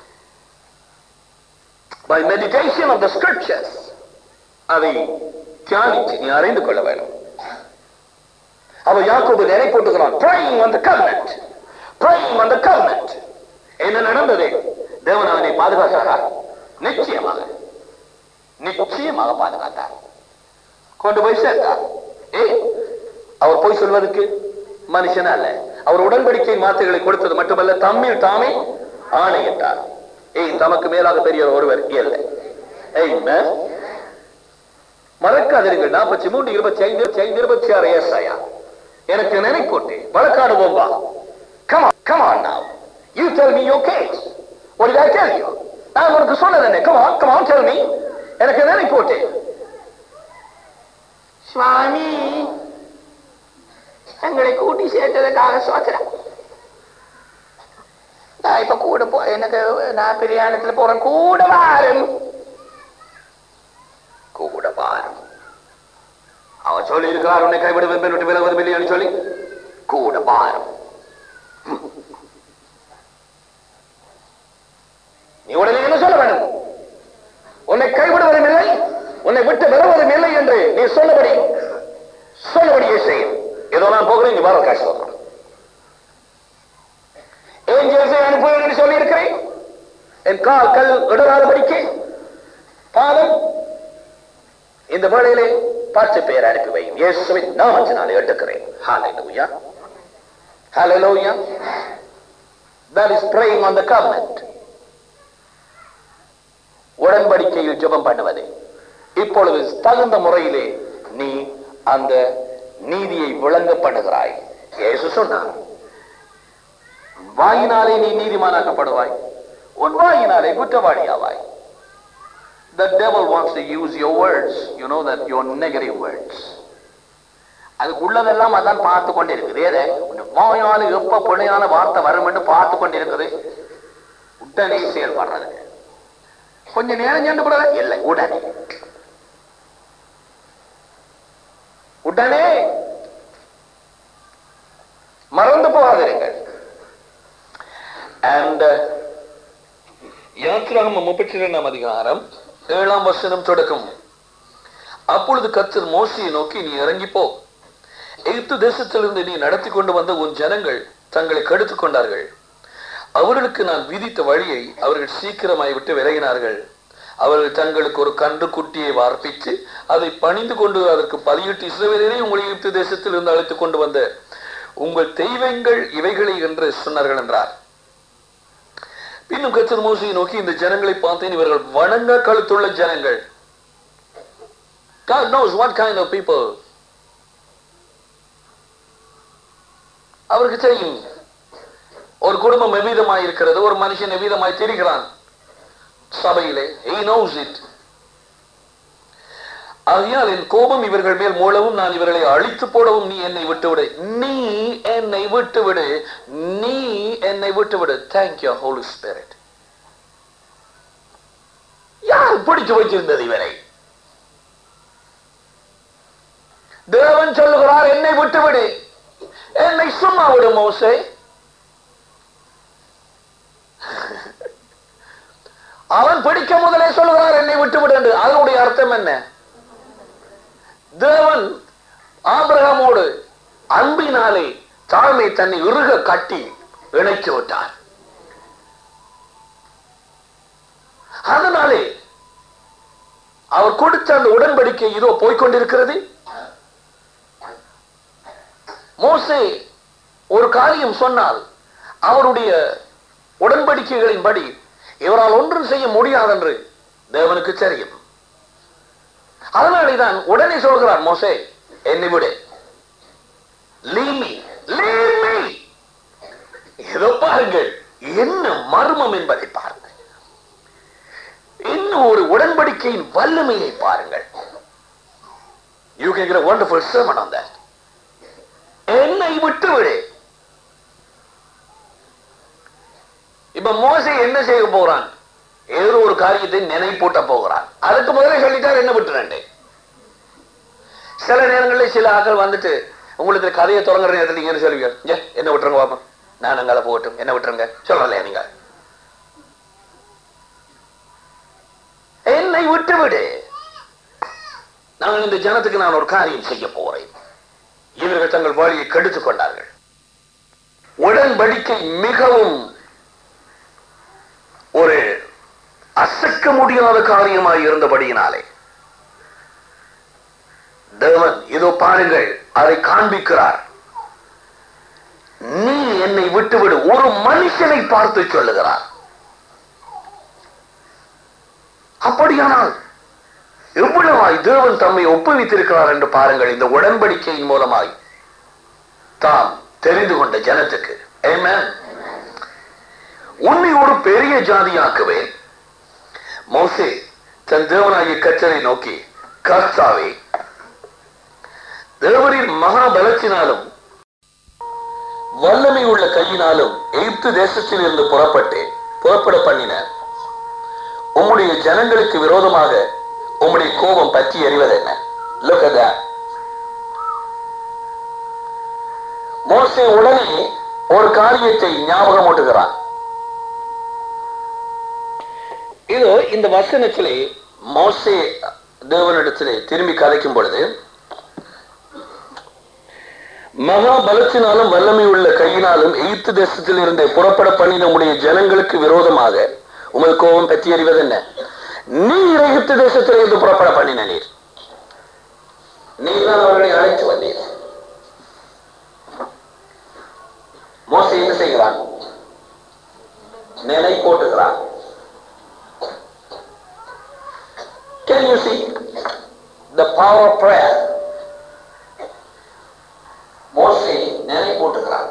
by meditation of the scriptures அதை தியானித்து நீ அறிந்து கொள்ள வேண்டும் அவன் யாக்கோபு நினை போட்டுகிறான் praying on the covenant praying on the covenant என்ன நடந்தது தேவன் அவனை பாதுகாத்தாரா நிச்சயமாக நிச்சயமாக பாதுகாத்தார் கொண்டு போய் சேர்த்தார் ஏ அவர் போய் சொல்வதற்கு மனுஷன் அல்ல அவர் உடன்படிக்கை வார்த்தைகளை கொடுத்தது மட்டுமல்ல தம்மில் தாமே ஆணையிட்டார் ஏய் தமக்கு மேலாக பெரிய ஒருவர் இல்லை ஏய் மறக்காதீர்கள் நாற்பத்தி மூன்று இருபத்தி ஐந்து ஐந்து இருபத்தி ஆறு ஏசாயா எனக்கு நினைப்போட்டு வழக்காடுவோம் வா come on come on now you tell me your case what did I tell you நான் உனக்கு சொன்னது என்ன come on come on tell me எனக்கு நினைப்போட்டு சுவாமி எங்களை கூட்டி சேர்த்ததுக்காக சோத்திரம் நான் இப்ப கூட போ எனக்கு நான் பிரயாணத்துல போறேன் கூட வாரும் கூட பாரு அவன் சொல்லி இருக்கிறார் உன்னை கைவிடுவது விட்டு விலகுவது இல்லையான்னு சொல்லி கூட பாரு நீ உடனே என்ன சொல்ல வேண்டும் உன்னை கைவிடுவதும் இல்லை உன்னை விட்டு விலகுவதும் இல்லை என்று நீ சொன்னபடி சொன்னபடியே செய்யும் ஏதோ நான் போகிறேன் நீ வர காசு சொல்றான் ஏஞ்சல்ஸை அனுப்புவேன் என்று சொல்லி இருக்கிறேன் என் கால் கல் இடராதபடிக்கு பாதம் இந்த வேளையிலே பத்து பேர் அனுப்பி வையும் இயேசுவின் நாமத்தினாலே எடுக்கிறேன் ஹalleluya hallelujah that is praying on the covenant உடன்படிக்கையில் ஜெபம் பண்ணுவது இப்பொழுது தகுந்த முறையிலே நீ அந்த நீதியை விளங்க பண்ணுகிறாய் இயேசு சொன்னார் வாயினாலே நீ நீதிமானாக்கப்படுவாய் உன் வாயினாலே குற்றவாளியாவாய் The devil wants to use your words. You know that your negative words. அதுக்குள்ளதெல்லாம் அதான் பார்த்து கொண்டிருக்குது ஏதே வாயால எப்ப பிழையான வார்த்தை வரும் என்று பார்த்து கொண்டிருக்குது உடனே செயல்படுறது கொஞ்ச நேரம் சென்று விடல இல்லை உடனே உடனே மறந்து போகாதிருங்கள் அண்ட் யாத்திராகமம் முப்பத்தி இரண்டாம் அதிகாரம் ஏழாம் வசனம் தொடக்கம் அப்பொழுது கர்த்தர் மோசையை நோக்கி நீ இறங்கி போ எகிப்து தேசத்திலிருந்து நீ நடத்தி கொண்டு வந்த உன் ஜனங்கள் தங்களை கெடுத்துக் கொண்டார்கள் அவர்களுக்கு நான் விதித்த வழியை அவர்கள் சீக்கிரமாய் விட்டு விலகினார்கள் அவர்கள் தங்களுக்கு ஒரு கன்று குட்டியை வார்ப்பித்து அதை பணிந்து கொண்டு அதற்கு பலியிட்டு இஸ்ரவேலரை உங்களை எகிப்து தேசத்தில் இருந்து அழைத்துக் கொண்டு வந்த உங்கள் தெய்வங்கள் இவைகளை என்று சொன்னார்கள் என்றார் பின்னும் கர்த்தர் மோசையை நோக்கி இந்த ஜனங்களை பார்த்தேன் இவர்கள் வணங்க கழுத்துள்ள ஜனங்கள் God knows what kind of people அவருக்கு தெரியும் ஒரு குடும்பம் எவ்விதமாய் இருக்கிறது ஒரு மனுஷன் எவ்விதமாய் தெரிகிறான் சபையிலே he knows it ஆகையால் என் கோபம் இவர்கள் மேல் மூலவும் நான் இவர்களை அழித்து போடவும் நீ என்னை விட்டுவிடு நீ என்னை விட்டுவிடு நீ என்னை விட்டுவிடு தேங்க் யூ ஹோலி ஸ்பிரிட் யார் பிடிச்சு வைத்திருந்தது இவரை தேவன் சொல்லுகிறார் என்னை விட்டுவிடு என்னை சும்மா விடு மோசே அவன் பிடிக்க முதலே சொல்லுகிறார் என்னை விட்டுவிடு என்று அதனுடைய அர்த்தம் என்ன தேவன் ஆபிரகாமோடு அன்பினாலே தாழ்மை தன்னை இறுக கட்டி இணைத்து விட்டார் அதனாலே அவர் கொடுத்த அந்த உடன்படிக்கை இதோ போய்கொண்டிருக்கிறது மோசே ஒரு காரியம் சொன்னால் அவருடைய உடன்படிக்கைகளின்படி இவரால் ஒன்றும் செய்ய முடியாதென்று தேவனுக்கு தெரியும் அதனாலேதான் உடனே சொல்கிறார் மோசே என்னை விடு Leave me. Leave me. இதோ பாருங்கள் என்ன மர்மம் என்பதை பாருங்கள் இன்னும் ஒரு உடன்படிக்கையின் வல்லமையை பாருங்கள் you can get a wonderful sermon on that என்னை விட்டு விடு இப்ப மோசே என்ன செய்ய போறான் ஏதோ ஒரு காரியத்தை நினைப்பூட்ட போகிறான் அதுக்கு முதல்ல சொல்லிட்டார் என்ன விட்டுறேன் சில நேரங்களில் சில ஆட்கள் வந்துட்டு உங்களுக்கு கதையை தொடங்குற நேரத்தில் நீங்க என்ன சொல்லுவீங்க "ஏ, என்ன விட்டுருங்க பாப்பா நான் அங்கால போகட்டும் என்ன விட்டுருங்க சொல்லலையா நீங்க என்னை விட்டு விடு நான் இந்த ஜனத்துக்கு நான் ஒரு காரியம் செய்ய போறேன் இவர்கள் தங்கள் வழியை கெடுத்துக் கொண்டார்கள் உடன்படிக்கை மிகவும் ஒரு அசைக்க முடியாத காரியமாய் இருந்தபடியினாலே தேவன் இதோ பாருங்கள் அதை காண்பிக்கிறார் நீ என்னை விட்டுவிடு ஒரு மனுஷனை பார்த்து சொல்லுகிறார் அப்படியானால் எவ்வளவாய் தேவன் தம்மை ஒப்புவித்திருக்கிறார் என்று பாருங்கள் இந்த உடன்படிக்கையின் மூலமாய் தாம் தெரிந்து கொண்ட ஜனத்துக்கு Amen. உன்னை ஒரு பெரிய ஜாதியாக்குவேன் மோசே தன் தேவனாகிய கச்சரை நோக்கி கர்த்தாவே தேவரின் மகாபலத்தினாலும் வல்லமை உள்ள கையினாலும் எகிப்து தேசத்தில் இருந்து புறப்பட்டு புறப்பட பண்ணின உம்முடைய ஜனங்களுக்கு விரோதமாக உம்முடைய கோபம் பற்றி எறிவதென்ன Look at that. மோசே உடனே ஒரு காரியத்தை ஞாபகம் ஊட்டுகிறான் இதோ இந்த வசனத்திலே மோசே தேவனிடத்திலே திரும்பி கதைக்கும் பொழுது மகா பலத்தினாலும் வல்லமை உள்ள கையினாலும் எகிப்து தேசத்தில் இருந்து புறப்பட பண்ணின உடைய ஜனங்களுக்கு விரோதமாக உமது கோபம் பற்றி எறிவது என்ன நீர் எகிப்து தேசத்தில் இருந்து புறப்பட பண்ணின நீர் நீர் தான் அவர்களை அழைத்து வந்தீர் மோசே என்ன செய்கிறான் நிலை போட்டுகிறான் Can you see the power of prayer? மோசே நிலை போட்டுகிறான்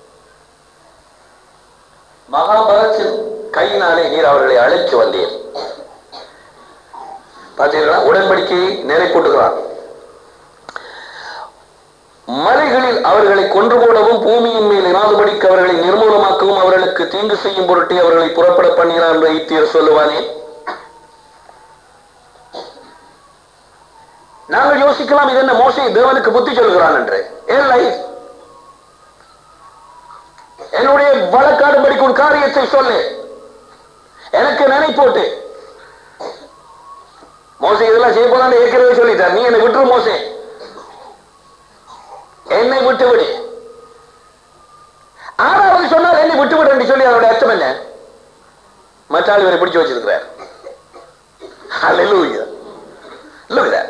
மகாபலத்தின் கையினாலே நீர் அவர்களை அழைத்து வந்தீர் பார்த்தீர்களா உடன்படிக்கையை நிலை போட்டுகிறான் மலைகளில் அவர்களை கொன்று போடவும் பூமியின் மேல் இராதபடிக்கு அவர்களை நிர்மூலமாக்கவும் அவர்களுக்கு தீங்கு செய்யும் பொருட்டே அவர்களை புறப்பட பண்ணினான் என்று ஐத்தியர் சொல்லுவானே நாங்கள் யோசிக்கலாம் இது என்ன மோசை தேவனுக்கு புத்தி சொல்கிறான் என்று இல்லை என்னுடைய வழக்காடும்படிக்கு ஒரு காரியத்தை சொல்லு எனக்கு நினைப்போட்டு மோசை இதெல்லாம் செய்ய போறான்னு ஏற்கனவே சொல்லிட்டார் நீ என்னை விட்டுரு மோசே என்னை விட்டு விடு ஆறாவது சொன்னால் என்னை விட்டு விடு என்று சொல்லி அதோட அர்த்தம் என்ன மற்றாள் இவரை பிடிச்சு வச்சிருக்கிறார் Hallelujah. Look at that.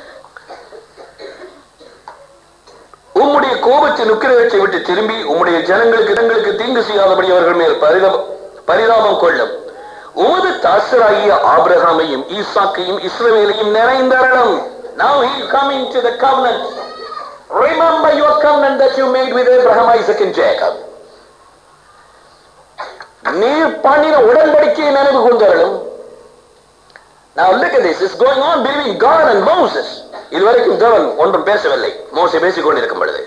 உம்முடைய கோபத்தின் உக்கிரகத்தை விட்டு திரும்பி உம்முடைய ஜனங்களுக்கு இடங்களுக்கு தீங்கு செய்யாதபடி அவர்கள் மேல் பரிதாப- பரிதாபம் கொள்ளும் உமது தாசராகிய ஆபிரகாமையும் ஈசாக்கையும் இஸ்ரவேலையும் நிறைந்தரணும் Now he coming to the covenant. Remember your covenant that you made with Abraham, Isaac and Jacob. நீர் பண்ணின உடன்படிக்கையை நினைவு கொண்டவர்களும் Now look at this. It's going on between God and Moses. இதுவரைக்கும் தேவன் ஒன்றும் பேசவில்லை மோசே பேசிக் கொண்டிருக்கும் பொழுது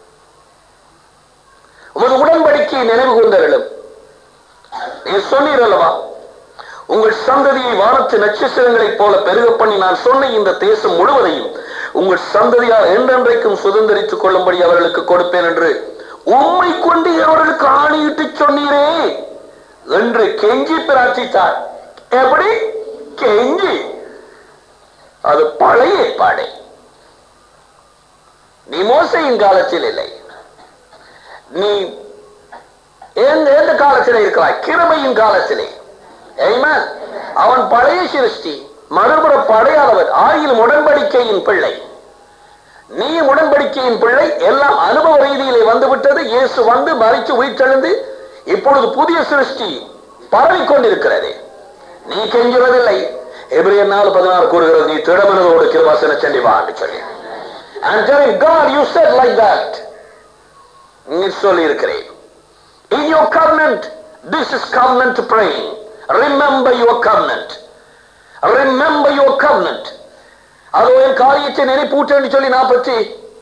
உமது உடன்படிக்கையை நினைவு கூர்ந்தவர்களும் நீ சொன்னீர் அல்லவா உங்கள் சந்ததியை வானத்து நட்சத்திரங்களைப் போல பெருக பண்ணி நான் சொன்ன இந்த தேசம் முழுவதையும் உங்கள் சந்ததியால் என்றென்றைக்கும் சுதந்திரித்துக் கொள்ளும்படி அவர்களுக்கு கொடுப்பேன் என்று உம்மை கொண்டு அவர்களுக்கு ஆணையிட்டு சொன்னீரே என்று கெஞ்சி பிரார்த்தித்தார் எப்படி கெஞ்சி அது பழைய ஏற்பாடு நீ மோசையின் காலத்தில் இல்லை நீ எந்த எந்த காலத்தில் இருக்கிறாய் கிருபையின் காலத்திலே Amen. அவன் பழைய சிருஷ்டி மறுபுற படையாதவர் ஆயிலும் உடன்படிக்கையின் பிள்ளை நீ உடன்படிக்கையின் பிள்ளை எல்லாம் அனுபவ ரீதியிலே வந்துவிட்டது இயேசு வந்து மறித்து உயிர்த்தெழுந்து இப்பொழுது புதிய சிருஷ்டி பரவிக் கொண்டிருக்கிறது நீ கெஞ்சுவதில்லை எபிரியர் நாலு பதினாறு கூறுகிறது நீ திடமனதோடு கிருபாசன சென்றி வா என்று சொல்லி And telling God you said like that நீ சொல்லி இருக்கிறேன் In your covenant, this is covenant praying. Remember your covenant. remember your covenant அதோ என் காரியத்தை நினைப்பூட்டேன்னு சொல்லி நாற்பத்தி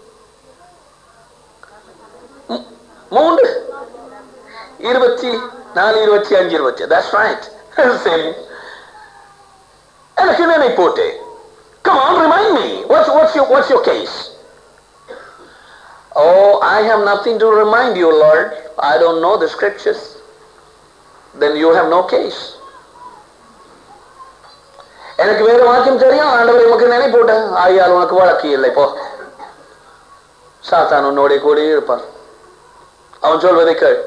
மூ- மூன்று இருபத்தி நாலு இருபத்தி அஞ்சு இருபத்தி that's right same எனக்கு நினைப்பூட்டு come on remind me what's, what's, your, what's your case oh I have nothing to remind you Lord I don't know the scriptures then you have no case எனக்கு வேற வாக்கியம் தெரியும் ஆண்டவர் உனக்கு நினைப்போட்டேன் ஆயால் உனக்கு வழக்கு இல்லை போ சாத்தான் உன்னோட கூட இருப்பான் அவன் சொல்வதை கேள்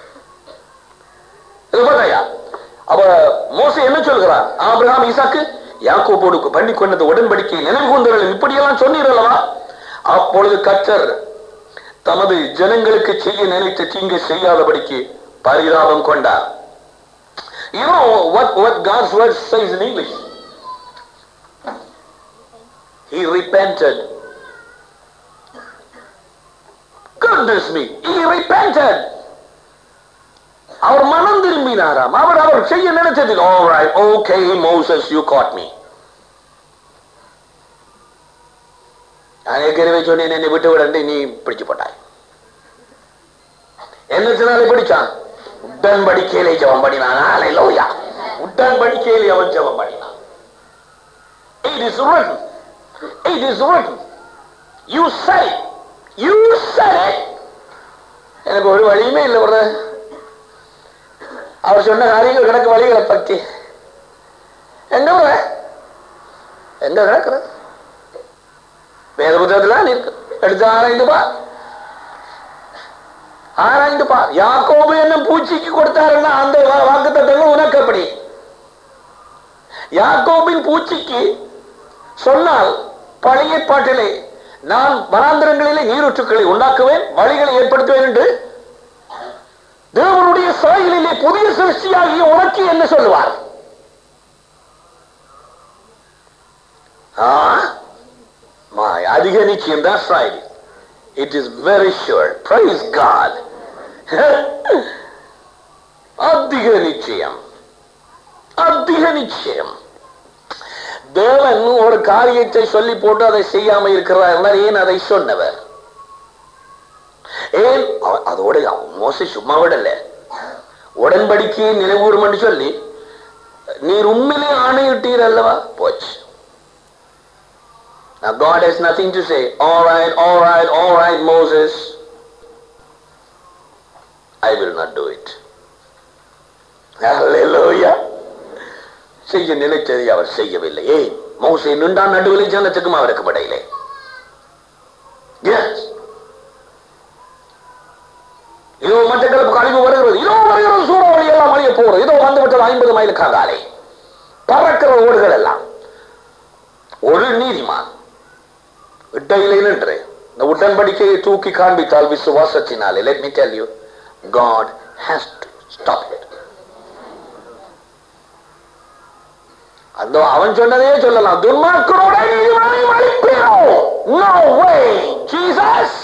இது பார்த்தாயா அவ மோசே என்ன சொல்கிறான் ஆபிரகாம் ஈசாக்கு யாக்கோபோடு பண்ணி கொண்டது உடன்படிக்கை நினைவு கூந்தர்கள் இப்படியெல்லாம் சொன்னீரல்லவா அப்பொழுது கர்த்தர் தமது ஜனங்களுக்கு செய்ய நினைத்த தீங்கு செய்யாதபடிக்கு பரிதாபம் கொண்டார் You know what, what God's word says in English? He repented. Goodness me, he repented. அவர் மனம் திரும்பினாராம் அவர் அவர் செய்ய நினைச்சது all right okay Moses you caught me நான் ஏற்கனவே சொன்னேன் என்னை விட்டு விடண்டு நீ பிடிச்சு போட்டாய் என்னத்தினாலே பிடிச்சான் உடன்படிக்கையிலே ஜெபம் பண்ணினான் ஹalleluya உடன்படிக்கையிலே அவன் ஜெபம் பண்ணினான் it is written it is written you said it you said it எனக்கு ஒரு வழியுமே இல்லை ஒரு அவர் சொன்ன காரியங்கள் கிடக்கு வழிகளை பற்றி எங்க வர எங்க கிடக்குற வேத புத்தகத்துல இருக்கு எடுத்து ஆராய்ந்து பார் ஆராய்ந்து பார் யாக்கோபு என்ன பூச்சிக்கு கொடுத்தாருன்னா அந்த வாக்கு தத்தங்கள் உனக்கு அப்படி யாக்கோபின் பூச்சிக்கு சொன்னால் பழைய பாட்டிலே நான் வனாந்திரங்களிலே நீரூற்றுக்களை உண்டாக்குவேன் வழிகளை ஏற்படுத்துவேன் என்று தேவனுடைய சாயலிலே புதிய சிருஷ்டியாகிய உனக்கு என்ன சொல்லுவார் ஆ? My, அதிக நிச்சயம் that's right it is very sure praise God அதிக நிச்சயம் அதிக நிச்சயம் தேவன் ஒரு காரியத்தை சொல்லி போட்டு அதை செய்யாம இருக்கிறார் ஏன் அதை சொன்னவர் ஏன் அவ- அதோட அவன் மோசை சும்மா விடல உடன்படிக்கையை நினைவூரும் என்று சொல்லி நீர் உண்மையிலே ஆணையிட்டீர் அல்லவா போச்சு Now God has nothing to say. All right, all right, all right, Moses. I will not do it. Hallelujah. செய்ய நினைத்ததை அவர் செய்யவில்லை ஏன் மோசை நின்றான் நடுவிலே ஜனத்துக்கும் அவருக்கு இடையிலே Yes. இதோ மட்டக்களப்பு கழிவு வருகிறது இதோ வருகிறது சூறாவளி எல்லாம் அழிய போகிறது இதோ வந்து விட்டது ஐம்பது மைலுக்காக அலை பறக்கிற ஓடுகள் எல்லாம் ஒரு நீதிமான் இட்டையிலே நின்று இந்த உடன்படிக்கையை தூக்கி காண்பித்தால் விசுவாசத்தினாலே let me tell you God has to stop it அந்த அவன் சொன்னதே சொல்லலாம் துன்மார்க்கரோட நீதிமானை அழிப்பீரோ no way Jesus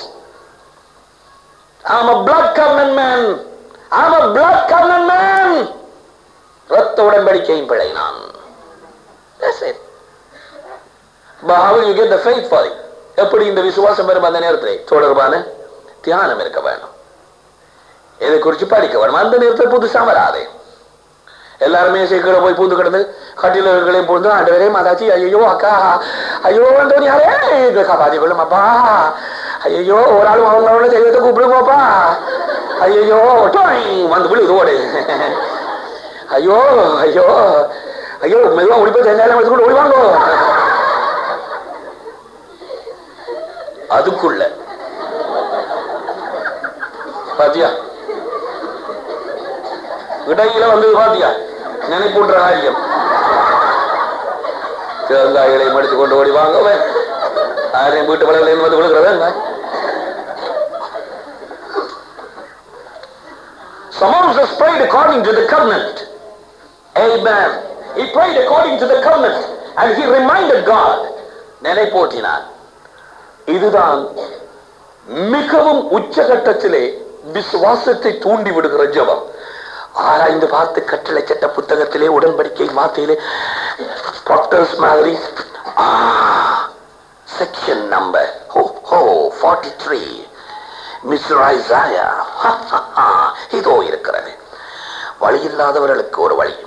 I'm a blood covenant man I'm a blood covenant man ரத்த உடன்படிக்கையின் பிழை நான் That's it But how will you get the faith for it? எப்படி இந்த விசுவாசம் வரும் அந்த நேரத்தில் தொடர்பான தியானம் இருக்க வேணும் இதை குறித்து படிக்க வேணும் அந்த நேரத்தில் புதுசா வராது எல்லாருமே சீக்கிரம் போய் பூந்து கிடந்து கட்டிலர்களையும் பூந்து ஆண்டவரே மாதாச்சி ஐயோ அக்கா ஐயோ யாரே இதை காப்பாத்தி கொள்ளும் அப்பா ஐயோ ஒரு ஆள் அவங்களோட தெய்வத்தை கூப்பிடுவோப்பா ஐயோ டோய் வந்து விழுது ஓடு ஐயோ ஐயோ ஐயோ மெதுவா ஓடி போய் தென்னாலும் எடுத்துக்கொண்டு ஓடிவாங்கோ அதுக்குள்ள பாத்தியா இடையில வந்து பாத்தியா நினைப்பூன்ற காரியம் தேங்காய்களை மடித்து கொண்டு ஓடி வாங்க யாரையும் வீட்டு பழங்களை வந்து விழுகிறதா So Moses prayed according to the covenant. Amen. He prayed according to the covenant and he reminded God. நினைப்போட்டினான் இதுதான் மிகவும் உச்சகட்டத்திலே விசுவாசத்தை தூண்டி விடுகிற ஜெபம் ஆராய்ந்து பார்த்து கட்டளை சட்ட புத்தகத்திலே உடன்படிக்கை வார்த்தையிலே டாக்டர்ஸ் மாதிரி செக்ஷன் நம்பர் ஹோ ஹோ ஃபார்ட்டி த்ரீ மிஸ்டர் ஐசாயா இதோ இருக்கிறது வழி இல்லாதவர்களுக்கு ஒரு வழி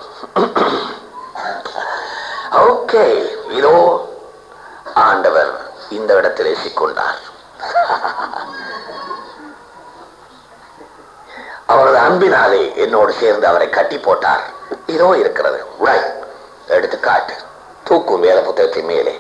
ஓகே இதோ ஆண்டவர் இந்த இடத்திலே சிக்கொண்டார் அவரது அன்பினாலே என்னோடு சேர்ந்து அவரை கட்டி போட்டார் இதோ இருக்கிறது Right. எடுத்து காட்டு தூக்கும் வேத புத்தகத்தின் மேலே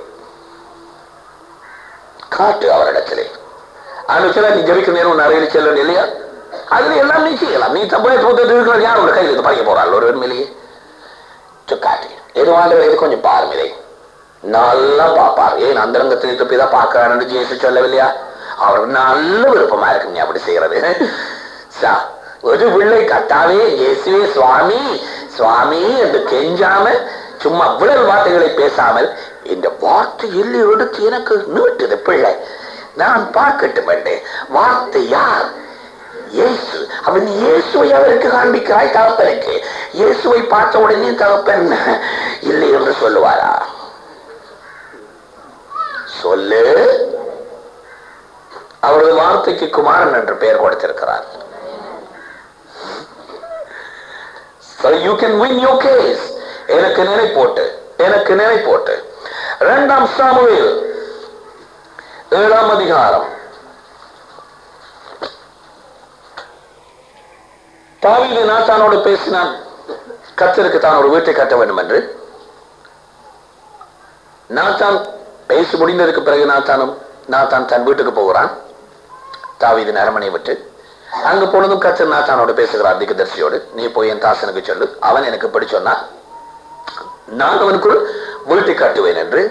காட்டு அவரிடத்திலே அனுச்சல நீ ஜபிக்க நேரம் உன் அறையில் செல்லணும் இல்லையா அதுல எல்லாம் நீ செய்யலாம் நீ தப்பாய புத்தகத்தில் இருக்கிற யார் உங்க கையில் இருந்து படிக்க போறாள் ஒரு மேலேயே காட்டு எதுவாண்டு இது கொஞ்சம் பாருங்க இதை நல்லா பார்ப்பார் ஏன் அந்தரங்கத்தில் இருப்பி தான் பார்க்கறான்னு ஜேசு சொல்லவில்லையா அவருக்கு நல்ல விருப்பமா இருக்கு நீ அப்படி செய்யறது சா, ஒரு பிள்ளை கட்டாவே இயேசுவே சுவாமி சுவாமி என்று கெஞ்சாம சும்மா விழல் வார்த்தைகளை பேசாமல் இந்த வார்த்தை எல்லி எடுத்து எனக்கு நீட்டுது பிள்ளை நான் பார்க்கட்டும் என்று வார்த்தை யார் இயேசு அவன் இயேசுவை அவருக்கு காண்பிக்கிறாய் தகப்பனுக்கு இயேசுவை பார்த்த உடனே தகப்பன் இல்லை என்று சொல்லுவாரா சொல்லு அவரது வார்த்தைக்கு குமாரன் என்று பெயர் கொடுத்திருக்கிறார் So you can win your case. எனக்கு நினை போட்டு எனக்கு நினை போட்டு இரண்டாம் சாமுவேல் ஏழாம் அதிகாரம் தாவீது நாத்தானோடு பேசினான் கத்தருக்கு தான் ஒரு வீட்டை கட்ட வேண்டும் என்று நாத்தான் பேசி முடிந்ததுக்கு பிறகு நாத்தானும் நாத்தான் தன் வீட்டுக்கு போகிறான் தாவீதின் அரமனை விட்டு அங்க போனதும் கத்தர் நாத்தானோடு பேசுகிறார் திகதர்சியோடு நீ போய் என் தாசனுக்கு சொல்லு அவன் எனக்கு இப்படி சொன்னான் நான் அவனுக்கு ஒரு வீட்டை கட்டுவேன் என்று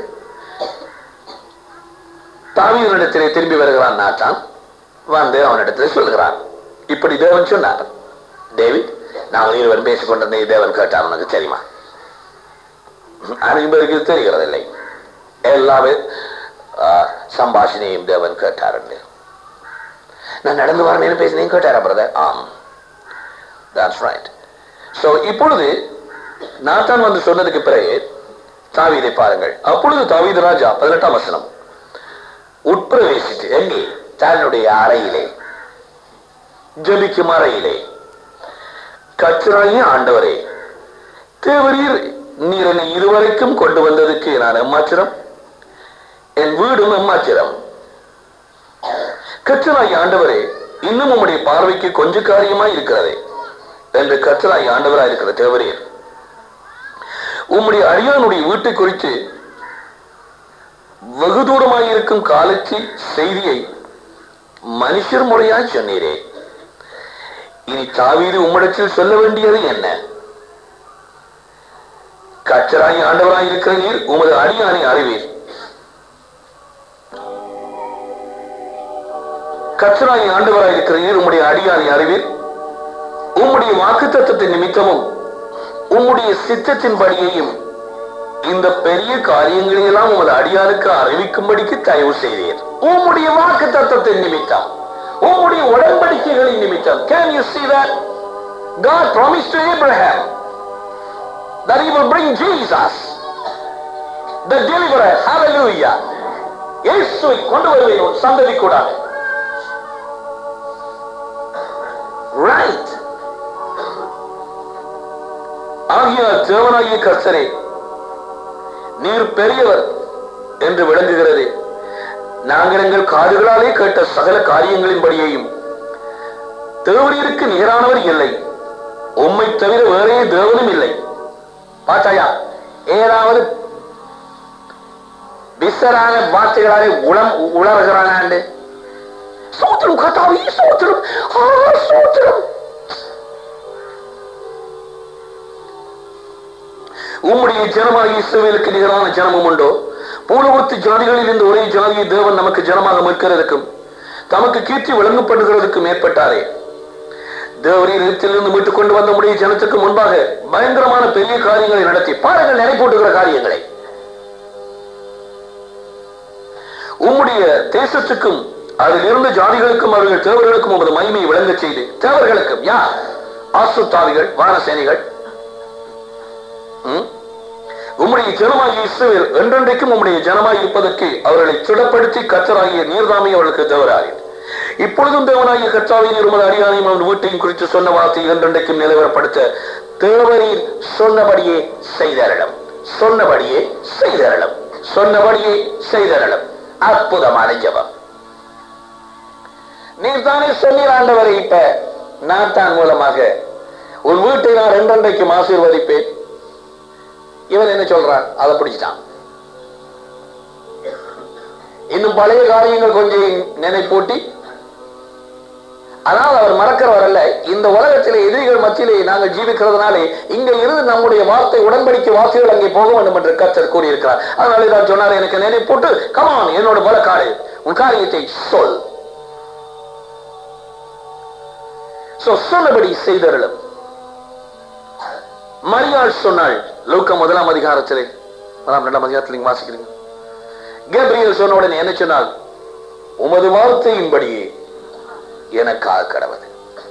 தாவீதனிடத்திலே திரும்பி வருகிறான் நாத்தான் வந்து அவனிடத்திலே சொல்லுகிறான் இப்படி தேவன் சொன்னார் டேவிட் நாங்கள் இருவரும் பேசிக் கொண்டிருந்த தேவன் கேட்டார் உனக்கு தெரியுமா அனைவருக்கு தெரிகிறதில்லை எல்லாமே சம்பாஷணையும் தேவன் கேட்டார் என்று நான் நடந்து வரேன்னு பேசினேன் கேட்டாரா பிரதர் ஆம் that's right so இப்பொழுது நாத்தான் வந்து சொன்னதுக்கு பிறகு தாவீதை பாருங்கள் அப்பொழுது தாவீது ராஜா பதினெட்டாம் வசனம் உட்பிரவேசித்து எங்கே தன்னுடைய அறையிலே ஜபிக்கும் அறையிலே கச்சராகிய ஆண்டவரே தேவரீர் நீர் என்னை இதுவரைக்கும் கொண்டு வந்ததுக்கு நான் எம்மாச்சிரம் என் வீடும் எம்மாச்சிரம் கச்சராகி ஆண்டவரே இன்னும் உம்முடைய பார்வைக்கு கொஞ்ச காரியமாய் இருக்கிறதே என்று கச்சராகி ஆண்டவராய் இருக்கிற தேவரீர் உம்முடைய அடியானுடைய வீட்டை குறித்து வெகு தூரமாயிருக்கும் காலச்சி செய்தியை மனுஷர் முறையாய் சொன்னீரே இனி தாவீது உம்மிடத்தில் சொல்ல வேண்டியது என்ன கச்சராய் ஆண்டவராய் இருக்கிற நீர் உமது அடியானை அறிவீர் கச்சராய் ஆண்டவராய் இருக்கிற நீர் உம்முடைய அடியானை அறிவீர் உம்முடைய வாக்கு தத்துவத்தின் நிமித்தமும் உம்முடைய சித்தத்தின்படியையும் இந்த பெரிய காரியங்களையெல்லாம் உமது அடியானுக்கு அறிவிக்கும்படிக்கு தயவு செய்தீர் உம்முடைய வாக்கு தத்துவத்தின் நிமித்தம் உம்முடைய உடன்படிக்கைகளின் நிமித்தம் can you see that God promised to Abraham that he will bring Jesus the deliverer hallelujah இயேசுவை கொண்டு வருவேன் உன் சந்ததி கூடாது right ஆகிய தேவனாகிய கர்த்தரே நீர் பெரியவர் என்று விளங்குகிறது நாங்கள் எங்கள் காதுகளாலே கேட்ட சகல காரியங்களின்படியையும் தேவரீருக்கு நிகரானவர் இல்லை உம்மை தவிர வேறே தேவனும் இல்லை பார்த்தாயா ஏதாவது விசரான வார்த்தைகளாலே உளம் உளறுகிறானாண்டு சோத்திரம் கத்தாவே சோத்திரம் ஆ சோத்திரம் உம்முடைய ஜனமாகிய இஸ்ரவேலுக்கு நிகரான ஜனமும் உண்டோ பூலவத்து ஜாதிகளில் இருந்து ஒரே ஜாதியை தேவன் நமக்கு ஜனமாக மீட்கிறதுக்கும் தமக்கு கீர்த்தி வழங்கப்படுகிறதுக்கும் ஏற்பட்டாரே தேவரின் இடத்திலிருந்து மீட்டுக் கொண்டு வந்த முடிய ஜனத்துக்கு முன்பாக பயங்கரமான பெரிய காரியங்களை நடத்தி பாருங்கள் நினை போட்டுகிற காரியங்களை உம்முடைய தேசத்துக்கும் அதில் இருந்த ஜாதிகளுக்கும் அவர்கள் தேவர்களுக்கும் உமது மகிமையை விளங்கச் செய்து தேவர்களுக்கும் யார் ஆசுத்தாவிகள் வானசேனிகள் ம்? உம்முடைய ஜனமாகிய இஸ்ரவேல் என்றென்றைக்கும் உம்முடைய ஜனமாய் இருப்பதற்கு அவர்களை சுடப்படுத்தி கத்தராகிய நீர்தாமை அவர்களுக்கு தேவராகிறேன் இப்பொழுதும் தேவனாகிய கர்த்தாவின் இருமது அடியானையும் அவன் வீட்டையும் குறித்து சொன்ன வார்த்தை என்றென்றைக்கும் நிலவரப்படுத்த தேவரீர் சொன்னபடியே செய்தரலம் சொன்னபடியே செய்தரலம் சொன்னபடியே செய்தரலம் அற்புதமான ஜெபம் நீர் தானே சொன்னீர் ஆண்டவரை இப்ப நான் தான் மூலமாக உன் வீட்டை நான் ரெண்டென்றைக்கும் ஆசீர்வதிப்பேன் இவன் என்ன சொல்றான் அதை பிடிச்சிட்டான் இன்னும் பழைய காரியங்கள் கொஞ்சம் நினைப்பூட்டி ஆனால் அவர் மறக்கிறவர் அல்ல இந்த உலகத்திலே எதிரிகள் மத்தியிலே நாங்கள் ஜீவிக்கிறதுனாலே இங்க இருந்து நம்முடைய வார்த்தை உடன்படிக்கை வார்த்தைகள் அங்கே போக வேண்டும் என்று கர்த்தர் கூறியிருக்கிறார் அதனாலே தான் சொன்னார் எனக்கு நினைப்பூட்டு கமான் என்னோட பலக்காடு உன் காரியத்தை சொல் So, சொன்னபடி செய்தருளும் மரியாள் சொன்னாள் லூக்கா முதலாம் அதிகாரத்திலே முதலாம் இரண்டாம் அதிகாரத்தில் நீங்க வாசிக்கிறீங்க கேப்ரியல் சொன்ன உடனே என்ன சொன்னால் உமது வார்த்தையின்படியே எனக்காக கடவுது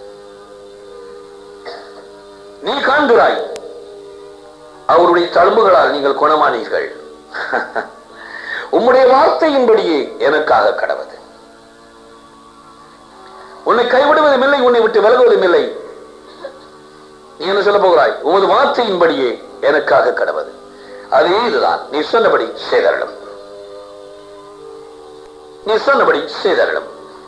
நீ காண்கிறாய் அவருடைய தழும்புகளால் நீங்கள் குணமானீர்கள் உம்முடைய வார்த்தையின்படியே எனக்காக கடவுது உன்னை கைவிடுவதும் இல்லை உன்னை விட்டு விலகுவதும் இல்லை நீ என்ன சொல்ல போகிறாய் உமது வார்த்தையின்படியே எனக்காக கடவுது அதே இதுதான் நீ சொன்னபடி செய்தரலும் நீ சொன்னபடி செய்தரலும்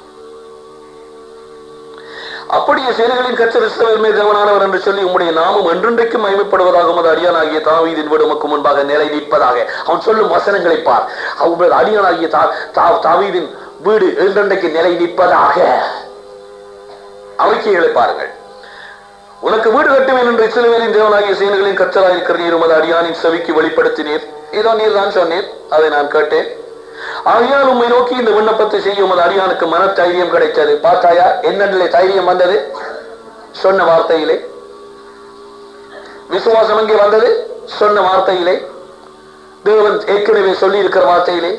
அப்படியே செயல்களின் கச்சர் இஸ்ரவேல் மேல் தேவனானவர் என்று சொல்லி உம்முடைய நாமம் என்றென்றைக்கும் மகிமைப்படுவதாக உமது அடியானாகிய தாவீதின் வீடு உமக்கு முன்பாக நிலை நிற்பதாக அவன் சொல்லும் வசனங்களை பார் அவன் அடியானாகிய தா- தா- தாவீதின் வீடு என்றென்றைக்கு நிலை நிற்பதாக அமைக்கைகளை பாருங்கள் உனக்கு வீடு கட்டுவேன் என்று இஸ்ரவேலின் தேவனாகிய சேனைகளின் கச்சராயிருக்கிற நீர் உமது அடியானின் செவிக்கு வெளிப்படுத்தினீர் இதோ நீர் தான் சொன்னீர் அதை நான் கேட்டேன் ஆகையால் உம்மை நோக்கி இந்த விண்ணப்பத்தை செய்ய உமது அடியானுக்கு மன தைரியம் கிடைத்தது பார்த்தாயா என்னிலே தைரியம் வந்தது சொன்ன வார்த்தையிலே விசுவாசம் எங்கே வந்தது சொன்ன வார்த்தையிலே தேவன் ஏற்கனவே சொல்லி இருக்கிற வார்த்தையிலே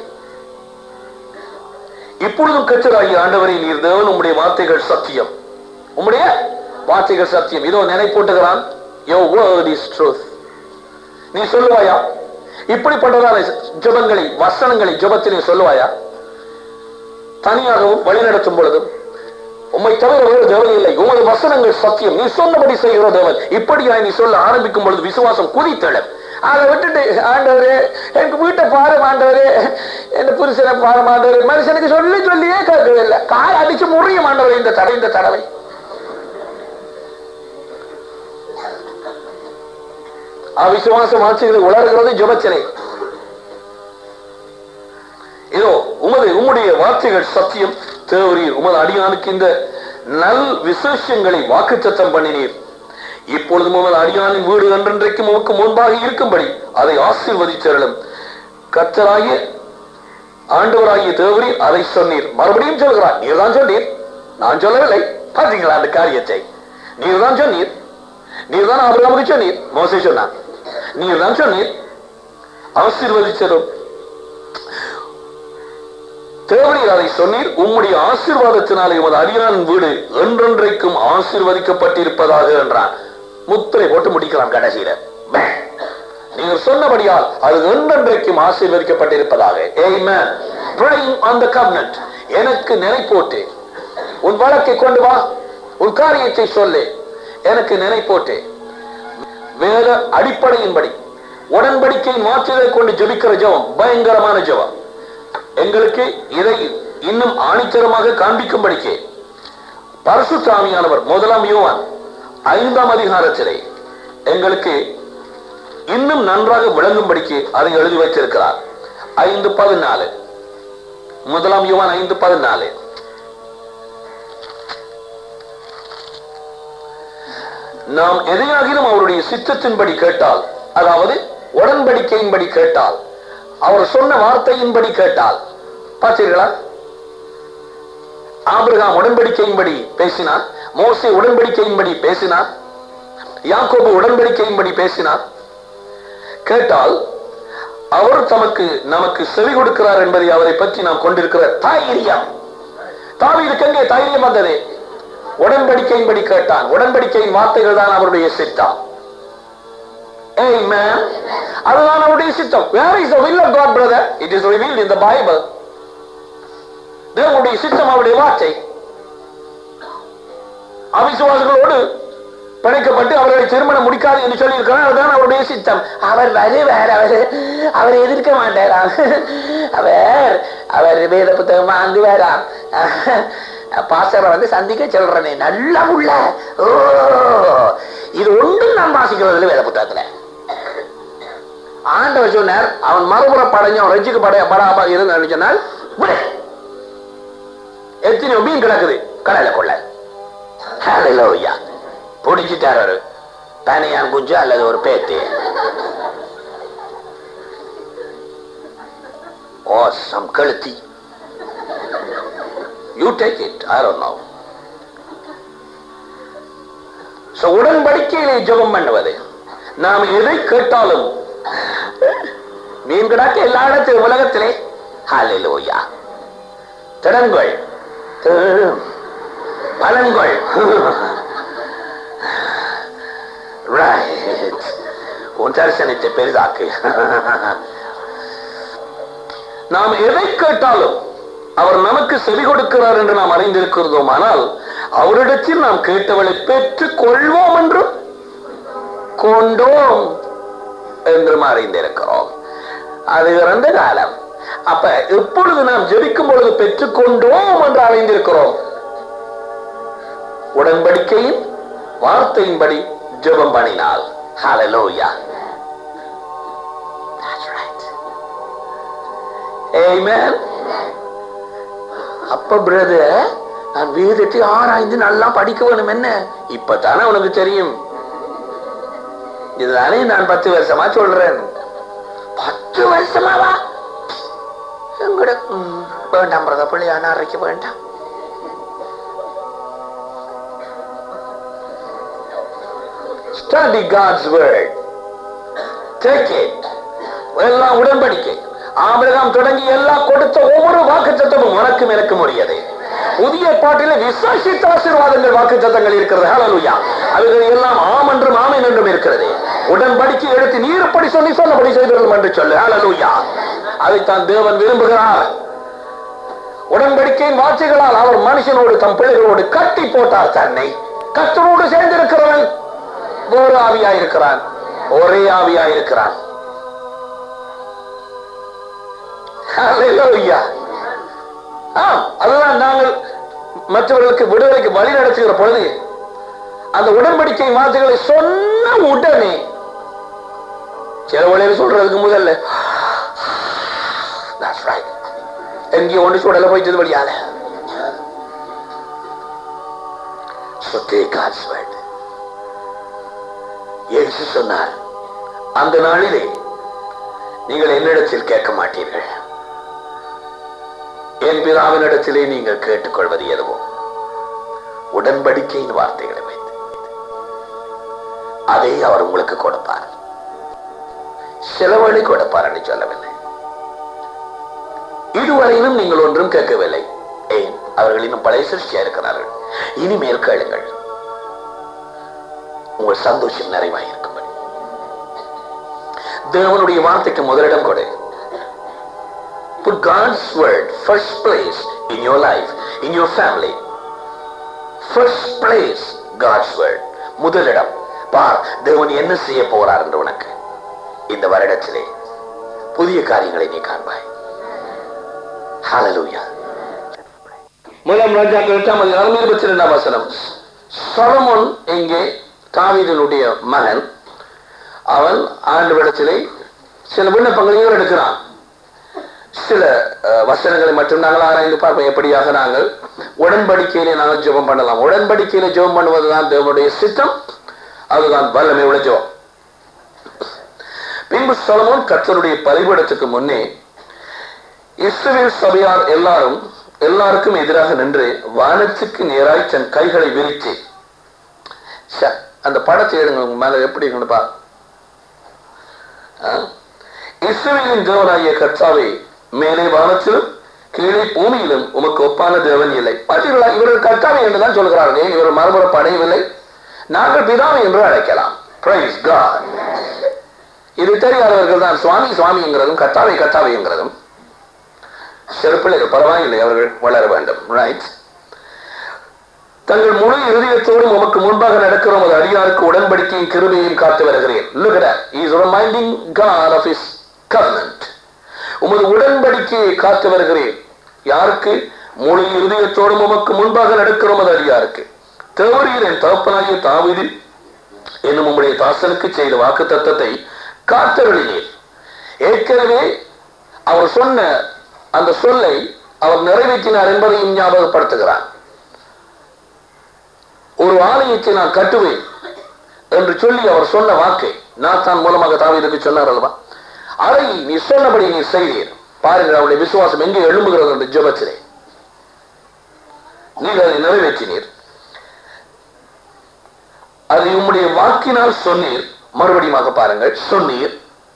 இப்பொழுதும் கச்சராகிய ஆண்டவரை நீர் தேவன் உம்முடைய வார்த்தைகள் சத்தியம் உம்முடைய வார்த்தைகள் சத்தியம் இதோ நினைப்பூட்டுகிறான் your word is truth நீ சொல்லுவாயா இப்படிப்பட்டதான ஜெபங்களை வசனங்களை ஜெபத்திலே சொல்லுவாயா தனியாகவும் வழிநடத்தும் பொழுதும் உம்மை தவிர வேறு தேவன் இல்லை உமது வசனங்கள் சத்தியம் நீ சொன்னபடி செய்கிற தேவன் இப்படியாய் நீ சொல்ல ஆரம்பிக்கும் பொழுது விசுவாசம் குதித்தெழும் அதை விட்டுட்டு ஆண்டவரே எனக்கு வீட்டை பாரு ஆண்டவரே என் புருஷனை பாரு ஆண்டவரே மனுஷனுக்கு சொல்லி சொல்லியே கேட்கவே இல்லை கால் அடிச்சு முறியும் ஆண்டவரே இந்த தடவை இந்த தடவை அவிசுவாச ஆட்சிகளை உலர்கிறது ஜெபச்சிலை இதோ உமது உம்முடைய வார்த்தைகள் சத்தியம் தேவரீர் உமது அடியானுக்கு இந்த நல் விசேஷங்களை வாக்குத்தத்தம் பண்ணினீர் இப்பொழுதும் உமது அடியானின் வீடு என்றென்றைக்கும் உமக்கு முன்பாக இருக்கும்படி அதை ஆசீர்வதித்தருளும் கர்த்தராகிய ஆண்டவராகிய தேவரீர் அதை சொன்னீர் மறுபடியும் சொல்கிறார் நீர் தான் சொன்னீர் நான் சொல்லவில்லை பார்த்தீங்களா அந்த காரியத்தை நீர் தான் சொன்னீர் நீர் தான் ஆபிரகாமுக்கு சொன்னீர் மோசே சொன்னான் நீர் தான் சொன்னீர் ஆசீர்வதித்தரும் தேவரீர் அதை சொன்னீர் உம்முடைய ஆசீர்வாதத்தினாலே உமது அடியான் வீடு என்றென்றைக்கும் ஆசீர்வதிக்கப்பட்டிருப்பதாக என்றான் முத்திரை போட்டு முடிக்கிறான் கடைசியில பே. நீங்கள் சொன்னபடியால் அது என்றென்றைக்கும் ஆசீர்வதிக்கப்பட்டிருப்பதாக Amen. Praying on the covenant. எனக்கு நினை போட்டு உன் வழக்கை கொண்டு வா உன் காரியத்தை சொல்லு எனக்கு நினை போட்டு வேத அடிப்படையின்படி உடன்படிக்கை மாற்றுதலை கொண்டு ஜெபிக்கிற ஜெபம் பயங்கரமான ஜெபம் எங்களுக்கு இதை இன்னும் ஆணித்தரமாக காண்பிக்கும்படிக்கு பரசுத்தாமியானவர் முதலாம் யோவான் ஐந்தாம் அதிகாரத்திலே எங்களுக்கு இன்னும் நன்றாக விளங்கும்படிக்கு அதை எழுதி வைத்திருக்கிறார் ஐந்து பதினாலு முதலாம் யோவான் ஐந்து பதினாலு நாம் எதையாகிலும் அவருடைய சித்தத்தின்படி கேட்டால் அதாவது உடன்படிக்கையின்படி கேட்டால் அவர் சொன்ன வார்த்தையின்படி கேட்டால் பார்த்தீர்களா ஆபிரகாம் உடன்படிக்கையின்படி பேசினார் மோசே உடன்படிக்கையின்படி பேசினார் யாக்கோபு உடன்படிக்கையின்படி பேசினார் கேட்டால் அவர் தமக்கு நமக்கு செவி கொடுக்கிறார் என்பதை அவரை பற்றி நாம் கொண்டிருக்கிற தைரியம் தாவீதுக்கு எங்கே தைரியம் வந்தது உடன்படிக்கையின்படி கேட்டான் உடன்படிக்கையின் வார்த்தைகள் தான் அவருடைய சித்தம் Amen. அதுதான் அவருடைய சித்தம் where is the will of God brother it is revealed in the bible தேவனுடைய சித்தம் அவருடைய வார்த்தை அவிசுவாசிகளோடு பிணைக்கப்பட்டு அவர்களை திருமணம் முடிக்காது என்று சொல்லி இருக்கிறார் அதுதான் அவருடைய சித்தம் அவர் வருவார் அவர் அவர் எதிர்க்க மாட்டாராம் அவர் அவர் வேத புத்தகமா வந்து வேறாம் பாஸ்டரை வந்து சந்திக்க சொல்றேனே நல்ல உள்ள ஓ இது ஒன்றும் நான் வாசிக்கிறது வேத புத்தகத்துல ஆண்டவர் சொன்னார் அவன் மறுபுற படைஞ்சவன் ரஜிக்கு படைய படாபா இருந்து சொன்னால் விடு. எத்தனையோ மீன் கிடக்குது கடலை கொள்ள ஹalleluya பிடிச்சிட்டார் ஒரு பனியான் குஞ்சு அல்லது ஒரு பேத்தி ஓசம் கழுத்தி you take it I don't know so உடன்படிக்கையிலே ஜெபம் பண்ணுவது நாம் எதை கேட்டாலும் மீன் கிடாக்க எல்லா இடத்திலும் உலகத்திலே ஹalleluya திறன்கள் திறம். பலன்கள் ரைட் உன் தரிசனத்தை பெரிதாக்கு நாம் எதை கேட்டாலும் அவர் நமக்கு செவி கொடுக்கிறார் என்று நாம் அறிந்திருக்கிறதோம் ஆனால் அவரிடத்தில் நாம் கேட்டவளை பெற்றுக் கொள்வோம் என்றும் கொண்டோம் என்றும் அறிந்திருக்கிறோம் அது இறந்த காலம் அப்ப எப்பொழுது நாம் ஜெபிக்கும் பொழுது பெற்றுக்கொண்டோம் என்று அறிந்திருக்கிறோம் உடன்படிக்கையின் வார்த்தையின்படி ஜெபம் பண்ணினால் ஹalleluya That's right. Amen. அப்ப பிரதர் நான் வேதத்தை ஆராய்ந்து நல்லா படிக்க வேணும் என்ன இப்பதானே உனக்கு தெரியும் இதுதானே நான் பத்து வருஷமா சொல்றேன் பத்து வருஷமாவா எங்கட ம், வேண்டாம் பிரதா பிள்ளையான அறைக்க வேண்டாம் Study God's word. Take it. எல்லாம் உடன்படிக்கை ஆபிரகாம் தொடங்கி எல்லாம் கொடுத்த ஒவ்வொரு வாக்குத்தத்தமும் உனக்கும் எனக்கும் உரியது புதிய பாட்டில விசேஷித்த ஆசீர்வாதங்கள் வாக்குத்தத்தங்கள் இருக்கிறது ஹalleluya அவைகள் எல்லாம் ஆம் என்றும் ஆமென் என்றும் இருக்கிறது உடன்படிக்கை எடுத்து நீர்ப்படி சொல்லி சொன்னபடி செய்தவர்கள் என்று சொல்லு ஹalleluya அதைத்தான் தேவன் விரும்புகிறார் உடன்படிக்கையின் வார்த்தைகளால் அவர் மனுஷனோடு தம் பிள்ளைகளோடு கட்டி போட்டார் தன்னை கத்தரோடு சேர்ந்திருக்கிறவன் ஒரு ஆவியாயிருக்கிறான் ஒரே ஆவியாயிருக்கிறான் Hallelujah. ஆம் அதுதான் நாங்கள் மற்றவர்களுக்கு விடுதலைக்கு வழி நடத்துகிற பொழுது அந்த உடன்படிக்கை வார்த்தைகளை சொன்ன உடனே சில வழியில் சொல்றதுக்கு முதல்ல That's right. எங்கேயோ ஒன்று சுடல போயிட்டது வழியால So take God's word. இயேசு சொன்னார் அந்த நாளிலே நீங்கள் என்னிடத்தில் கேட்க மாட்டீர்கள் என் பிதாவினிடத்திலே நீங்கள் கேட்டுக்கொள்வது எதுவோ உடன்படிக்கையின் வார்த்தைகளை வைத்து அதை அவர் உங்களுக்கு கொடுப்பார் செலவழி கொடுப்பார் என்று சொல்லவில்லை இதுவரையிலும் நீங்கள் ஒன்றும் கேட்கவில்லை ஏன் அவர்கள் இன்னும் பழைய சிருஷ்டியா இருக்கிறார்கள் இனிமேல் கேளுங்கள் உங்கள் சந்தோஷம் நிறைவாயிருக்கும்படி தேவனுடைய வார்த்தைக்கு முதலிடம் கொடு Put God's word first place in your life, in your family. First place, God's word. முதலிடம் பார் தேவன் என்ன செய்ய போறார் என்று உனக்கு இந்த வருடத்திலே புதிய காரியங்களை நீ காண்பாய் Hallelujah. முதலாம் ராஜாக்கள் எட்டாம் அதிகாரம் இருபத்தி இரண்டாம் வசனம் சொலமோன் எங்கே தாவீதினுடைய மகன் அவன் ஆண்டவரிடத்திலே சில விண்ணப்பங்களையும் எடுக்கிறான் சில அஹ், வசனங்களை மட்டும் நாங்கள் ஆராய்ந்து பார்ப்போம் எப்படியாக நாங்கள் உடன்படிக்கையிலே நாங்கள் ஜெபம் பண்ணலாம் உடன்படிக்கையில ஜெபம் பண்ணுவதுதான் தேவனுடைய சித்தம் அதுதான் வல்லமை உள்ள ஜெபம் பின்பு சொலமோன் கர்த்தருடைய பலிபீடத்துக்கு முன்னே இஸ்ரவேல் சபையார் எல்லாரும் எல்லாருக்கும் எதிராக நின்று வானத்துக்கு நேராய் தன் கைகளை விரித்து ச்சே, அந்த படத்தை எடுங்க உங்க மேல எப்படி இருக்குன்னு பா ஆ? இஸ்ரவேலின் தேவனாகிய கர்த்தாவே மேலே வானத்திலும் கீழே பூமியிலும் உமக்கு ஒப்பான தேவன் இல்லை பார்த்தீங்களா இவர்கள் கர்த்தாவே என்றுதான் சொல்கிறார்கள் ஏன் இவர் மறுபுறம் அடையவில்லை நாங்கள் பிதாவை என்று அழைக்கலாம் Praise God. இது தெரியாதவர்கள் தான் சுவாமி சுவாமிங்கிறதும் கத்தாவை கத்தாவைங்கிறதும் சிறப்பிள்ளைகள் பரவாயில்லை அவர்கள் வளர வேண்டும் ரைட் தங்கள் முழு இருதயத்தோடும் உமக்கு முன்பாக நடக்கிற உமது அடியாருக்கு உடன்படிக்கையும் கிருபையும் காத்து வருகிறேன் Look at that. He is reminding God of his covenant. உமது உடன்படிக்கையை காத்து வருகிறேன் யாருக்கு முழு இருதயத்தோடும் உமக்கு முன்பாக நடக்கிற உமது அடியாருக்கு தேவரீர் என் தகப்பனாகிய தாவீது என்னும் உம்முடைய தாசனுக்கு செய்த வாக்கு தத்தத்தை காத்தருளினீர் ஏற்கனவே அவர் சொன்ன அந்த சொல்லை அவர் நிறைவேற்றினார் என்பதையும் ஞாபகப்படுத்துகிறார் ஒரு ஆலயத்தை நான் கட்டுவேன் என்று சொல்லி அவர் சொன்ன வாக்கை நாத்தான் மூலமாக தாவீதுக்கு சொன்னார் அல்லவா அதை நீ சொன்னபடி நீ செய்தீர் பாருங்கள் அவருடைய விசுவாசம் எங்கே எழும்புகிறது அந்த ஜெபத்திலே நீங்கள் அதை நிறைவேற்றினீர் அதை உம்முடைய வாக்கினால் சொன்னீர் மறுபடியும் பாருங்கள் சொன்னீர்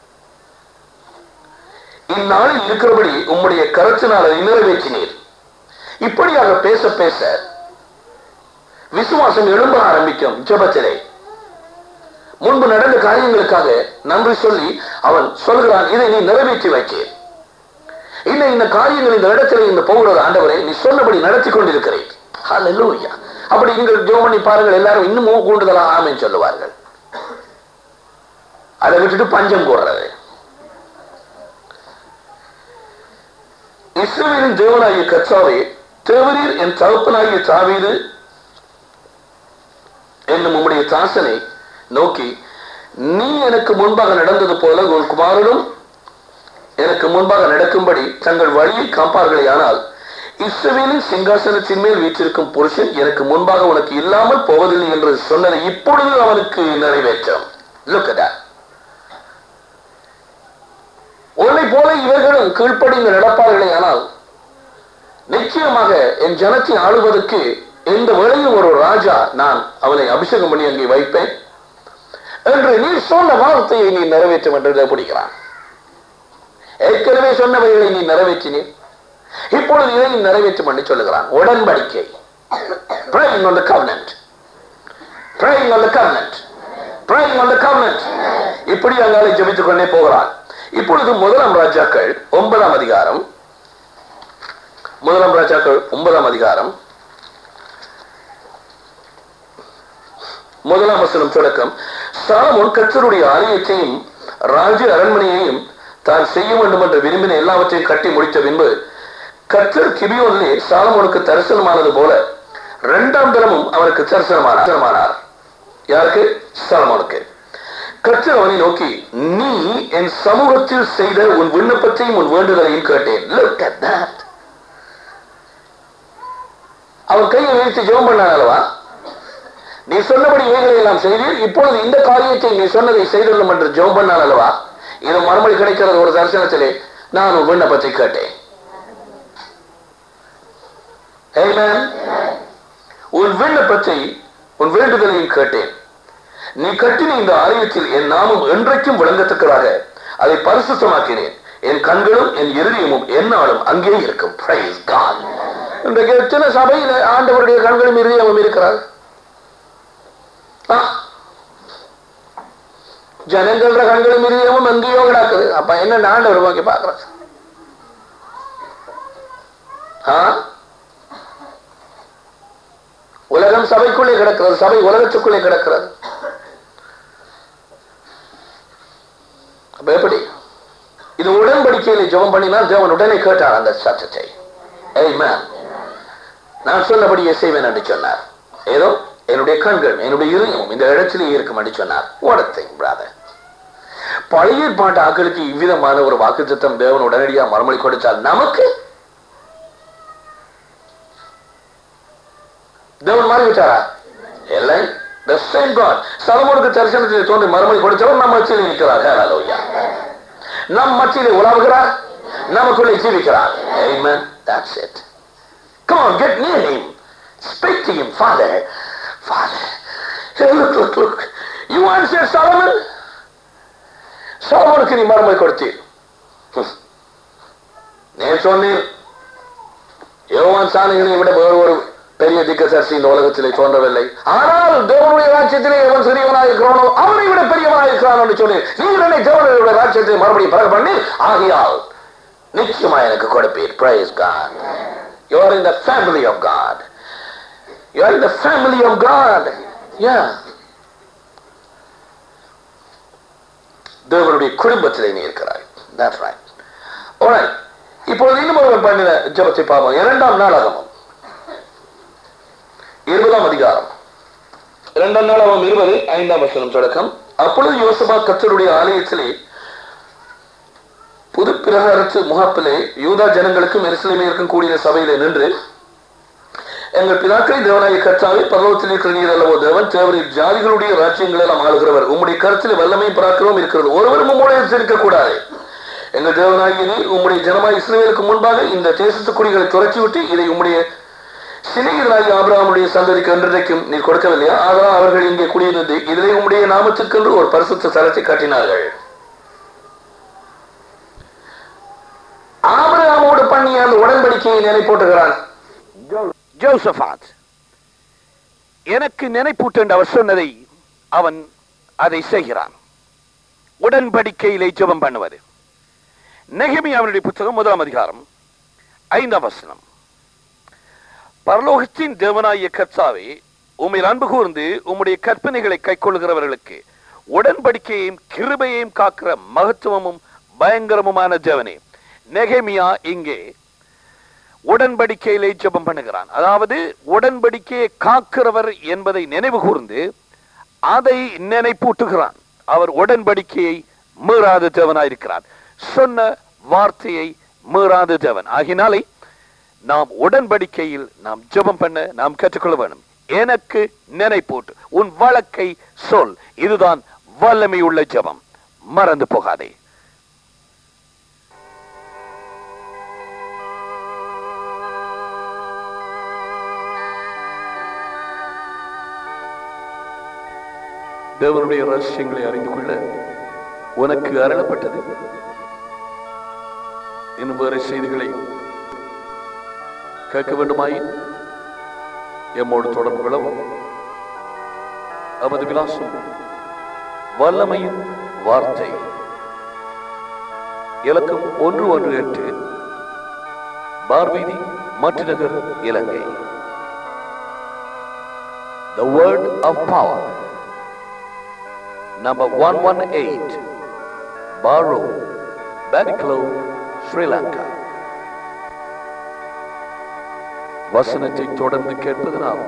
இந்நாளில் இருக்கிறபடி உம்முடைய கருத்தினால் அதை நிறைவேற்றினீர் இப்படியாக பேச பேச விசுவாசம் எழும்ப ஆரம்பிக்கும் ஜெபத்திலே முன்பு நடந்த காரியங்களுக்காக நன்றி சொல்லி அவன் சொல்கிறான் இதை நீ நிறைவேற்றி வைத்தேன் இந்த இந்த காரியங்கள் இந்த இடத்துல இந்த போகிறது ஆண்டவரை நீ சொன்னபடி நடத்தி கொண்டிருக்கிறேன் ஹalleluya அப்படி நீங்கள் ஜெபம் பண்ணி பாருங்கள் எல்லாரும் இன்னும் கூண்டுதலா ஆமென் சொல்லுவார்கள் அதை விட்டுட்டு பஞ்சம் கூடுறது இஸ்ரவேலின் தேவனாகிய கர்த்தாவே தேவரீர் என் தகப்பனாகிய தாவீது என்னும் உம்முடைய தாசனை நோக்கி நீ எனக்கு முன்பாக நடந்தது போல உன் குமாரனும் எனக்கு முன்பாக நடக்கும்படி தங்கள் வழியை காப்பார்களே ஆனால் இஸ்ரவேலின் சிங்காசனத்தின் மேல் வீற்றிருக்கும் புருஷன் எனக்கு முன்பாக உனக்கு இல்லாமல் போவதில்லை என்று சொன்னதை இப்பொழுது அவனுக்கு நிறைவேற்றும் Look at that. உன்னை போல இவர்களும் கீழ்ப்படிந்து நடப்பார்களே ஆனால் நிச்சயமாக என் ஜனத்தை ஆளுவதற்கு எந்த வேளையும் ஒரு ராஜா நான் அவனை அபிஷேகம் பண்ணி அங்கே வைப்பேன் என்று நீ சொன்ன வார்த்தையை நீ நிறைவேற்றும் என்று பிடிக்கிறான் ஏற்கனவே சொன்னவைகளை நீ நிறைவேற்றினீர் இப்பொழுது இதை நீ நிறைவேற்றும் என்று சொல்லுகிறான் உடன்படிக்கை praying on the covenant praying on the covenant praying on the covenant இப்படி அங்காலே ஜெபித்துக் கொண்டே போகிறான் இப்பொழுது முதலாம் ராஜாக்கள் ஒன்பதாம் அதிகாரம் முதலாம் ராஜாக்கள் ஒன்பதாம் அதிகாரம் முதலாம் வசனம் தொடக்கம் சாலமோன் கர்த்தருடைய ஆலயத்தையும் ராஜ அரண்மனையையும் தான் செய்ய வேண்டும் என்று விரும்பின எல்லாவற்றையும் கட்டி முடித்த பின்பு கர்த்தர் கிபியோனிலே சாலமோனுக்கு தரிசனமானது போல இரண்டாம் தினமும் அவனுக்கு தரிசனமானார் தரிசனமானார் யாருக்கு சாலமோனுக்கு கர்த்தர் அவனை நோக்கி நீ என் சமூகத்தில் செய்த உன் விண்ணப்பத்தையும் உன் வேண்டுதலையும் கேட்டேன் Look at that. அவன் கையை வைத்து ஜெபம் பண்ணான் அல்லவா நீ சொன்னபடி இவைகளை எல்லாம் செய்தீர் இப்பொழுது இந்த காரியத்தை நீ சொன்னதை செய்துள்ளோம் என்று ஜெபம் பண்ணான் அல்லவா இது மறுமொழி கிடைக்கிறது ஒரு தரிசனத்திலே நான் உன் விண்ணப்பத்தை கேட்டேன் Amen. உன் விண்ணப்பத்தை உன் வேண்டுதலையும் கேட்டேன் நீ கட்டின இந்த ஆலயத்தில் என் நாமம் என்றைக்கும் விளங்கத்தக்கதாக அதை பரிசுத்தமாக்கினேன் என் கண்களும் என் இருதயமும் என்னாலும் அங்கே இருக்கும் Praise God. இன்றைக்கு எத்தனை சபையில ஆண்டவருடைய கண்களும் இருதயமும் இருக்கிறார் ஆ. ஜனங்கள கண்களும் இருதயமும் எங்கேயோ கிடக்குது அப்ப என்ன ஆண்டவர் நோக்கி பார்க்கிறார் ஆ? உலகம் சபைக்குள்ளே கிடக்கிறது சபை உலகத்துக்குள்ளே கிடக்கிறது அப்ப எப்படி இது உடன்படிக்கையில் ஜெபம் பண்ணினால் தேவன் உடனே கேட்டார் அந்த சத்தத்தை Amen. நான் சொன்னபடியே செய்வேன் என்று சொன்னார் ஏதோ என்னுடைய கண்கள் என்னுடைய இருதயம் இந்த இடத்திலே இருக்கும் என்று சொன்னார் ஓடத்தை brother. பழைய பாட்டு ஆக்களுக்கு இவ்விதமான ஒரு வாக்குத்தத்தம் தேவன் உடனடியாக மறுமொழி கொடுத்தால் நமக்கு தேவன் மாறி விட்டாரா இல்லை the same God சலமோனுக்கு தரிசனத்தில் தோன்றி மறுமொழி கொடுத்தவர் நம் மத்தியில் இருக்கிறார் Hallelujah. நம் மத்தியிலே உலாவுகிறார் நமக்குள்ளே ஜீவிக்கிறார் Amen. That's it. Come on, get near him. Speak to him, Father. Father. Hey, look, look, look. You answered Solomon? சலமோனுக்கு நீ மறுமொழி கொடுத்தீர் ஹம். நீ சொன்னீர் யோவான் சாணிகளை விட வேறு ஒரு பெரிய திக்கதரிசி இந்த உலகத்திலே தோன்றவில்லை ஆனால் தேவனுடைய ராஜ்யத்திலே எவன் சிறியவனாய் இருக்கிறானோ அவனை விட பெரியவனாய் இருக்கிறான் என்று சொல்லி நீங்கள் என்னை தேவனுடைய ராஜ்யத்தை மறுபடியும் பிறகு பண்ணி ஆகையால் நிச்சயமா எனக்கு கொடுப்பீர் praise God you are in the family of God you are in the family of God yeah தேவனுடைய குடும்பத்திலே நீ இருக்கிறாய் that's right alright இப்பொழுது இன்னும் ஒருவர் பண்ணின ஜபத்தை பார்ப்போம் இரண்டாம் நாளாகமும் இருபதாம் அதிகாரம் இரண்டாம் நாளாகவும் இருபது ஐந்தாம் வசனம் தொடக்கம் அப்பொழுது யோசபா கத்தருடைய ஆலயத்திலே புது பிரகாரத்து முகாப்பிலே யூதா ஜனங்களுக்கும் எருசலேமே இருக்கும் கூடிய சபையிலே நின்று எங்கள் பிதாக்களை தேவனாய கர்த்தாவே பரலோகத்தில் இருக்கிற நீர் அல்லவோ தேவன் தேவரின் ஜாதிகளுடைய ராஜ்யங்கள் எல்லாம் ஆளுகிறவர் உம்முடைய கருத்தில் வல்லமையும் பராக்கிரமும் இருக்கிறது ஒருவரும் உம்முடைய இருக்கக்கூடாது எங்கள் தேவனாகிய நீர் உம்முடைய ஜனமாய் இஸ்ரவேலுக்கு முன்பாக இந்த தேசத்து குடிகளை துரத்தி விட்டு இதை உம்முடைய சிலைகளாகி ஆபிரகாமுடைய சந்ததிக்கு என்றைக்கும் நீர் கொடுக்கவில்லையா ஆதலால் அவர்கள் இங்கே குடியிருந்து இதிலே உம்முடைய நாமத்துக்கென்று ஒரு பரிசுத்த ஸ்தலத்தை காட்டினார்கள் ஆபிரகாமோடு பண்ணிய அந்த உடன்படிக்கையை நினை போட்டுகிறான் ஜோசபாத் எனக்கு நினைப்பூட்டு என்று அவர் சொன்னதை அவன் அதை செய்கிறான் உடன்படிக்கையிலே ஜெபம் பண்ணுவது நெகமி அவனுடைய புத்தகம் முதலாம் அதிகாரம் ஐந்தாம் வசனம் பரலோகத்தின் தேவனாகிய கர்த்தாவே உம்மில் அன்பு கூர்ந்து உம்முடைய கற்பனைகளை கைக்கொள்கிறவர்களுக்கு உடன்படிக்கையையும் கிருபையையும் காக்கிற மகத்துவமும் பயங்கரமுமான தேவனே நெகமியா இங்கே உடன்படிக்கையிலே ஜெபம் பண்ணுகிறான் அதாவது உடன்படிக்கையை காக்கிறவர் என்பதை நினைவு கூர்ந்து அதை நினைப்பூட்டுகிறான் அவர் உடன்படிக்கையை மீறாத தேவனாயிருக்கிறார் சொன்ன வார்த்தையை மீறாத தேவன் ஆகினாலே நாம் உடன்படிக்கையில் நாம் ஜெபம் பண்ண நாம் கற்றுக்கொள்ள வேணும் எனக்கு நினைப்பூட்டு உன் வழக்கை சொல் இதுதான் வல்லமை உள்ள ஜெபம் மறந்து போகாதே தேவனுடைய ரகசியங்களை அறிந்து கொள்ள உனக்கு அருளப்பட்டது இன்னும் வேறு செய்திகளை கேட்க வேண்டுமாயின் எம்மோடு தொடர்பு கொள்ளவும் நமது விலாசம் வல்லமையின் வார்த்தை இலக்கம் ஒன்று ஒன்று எட்டு பார்வீதி மற்றுநகர் இலங்கை The word of power number 118 Baro Badiklo Sri Lanka வசனத்தை தொடர்ந்து கேட்பதனால்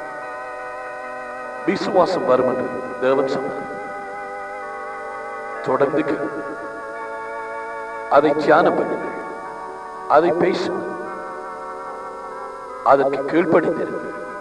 விசுவாசம் வரும் என்று தேவன் சொன்னார் தொடர்ந்து கேள். அதை தியானம் பண்ணுங்கள் அதை பேசுங்கள் அதற்கு கீழ்ப்படிந்திருங்கள்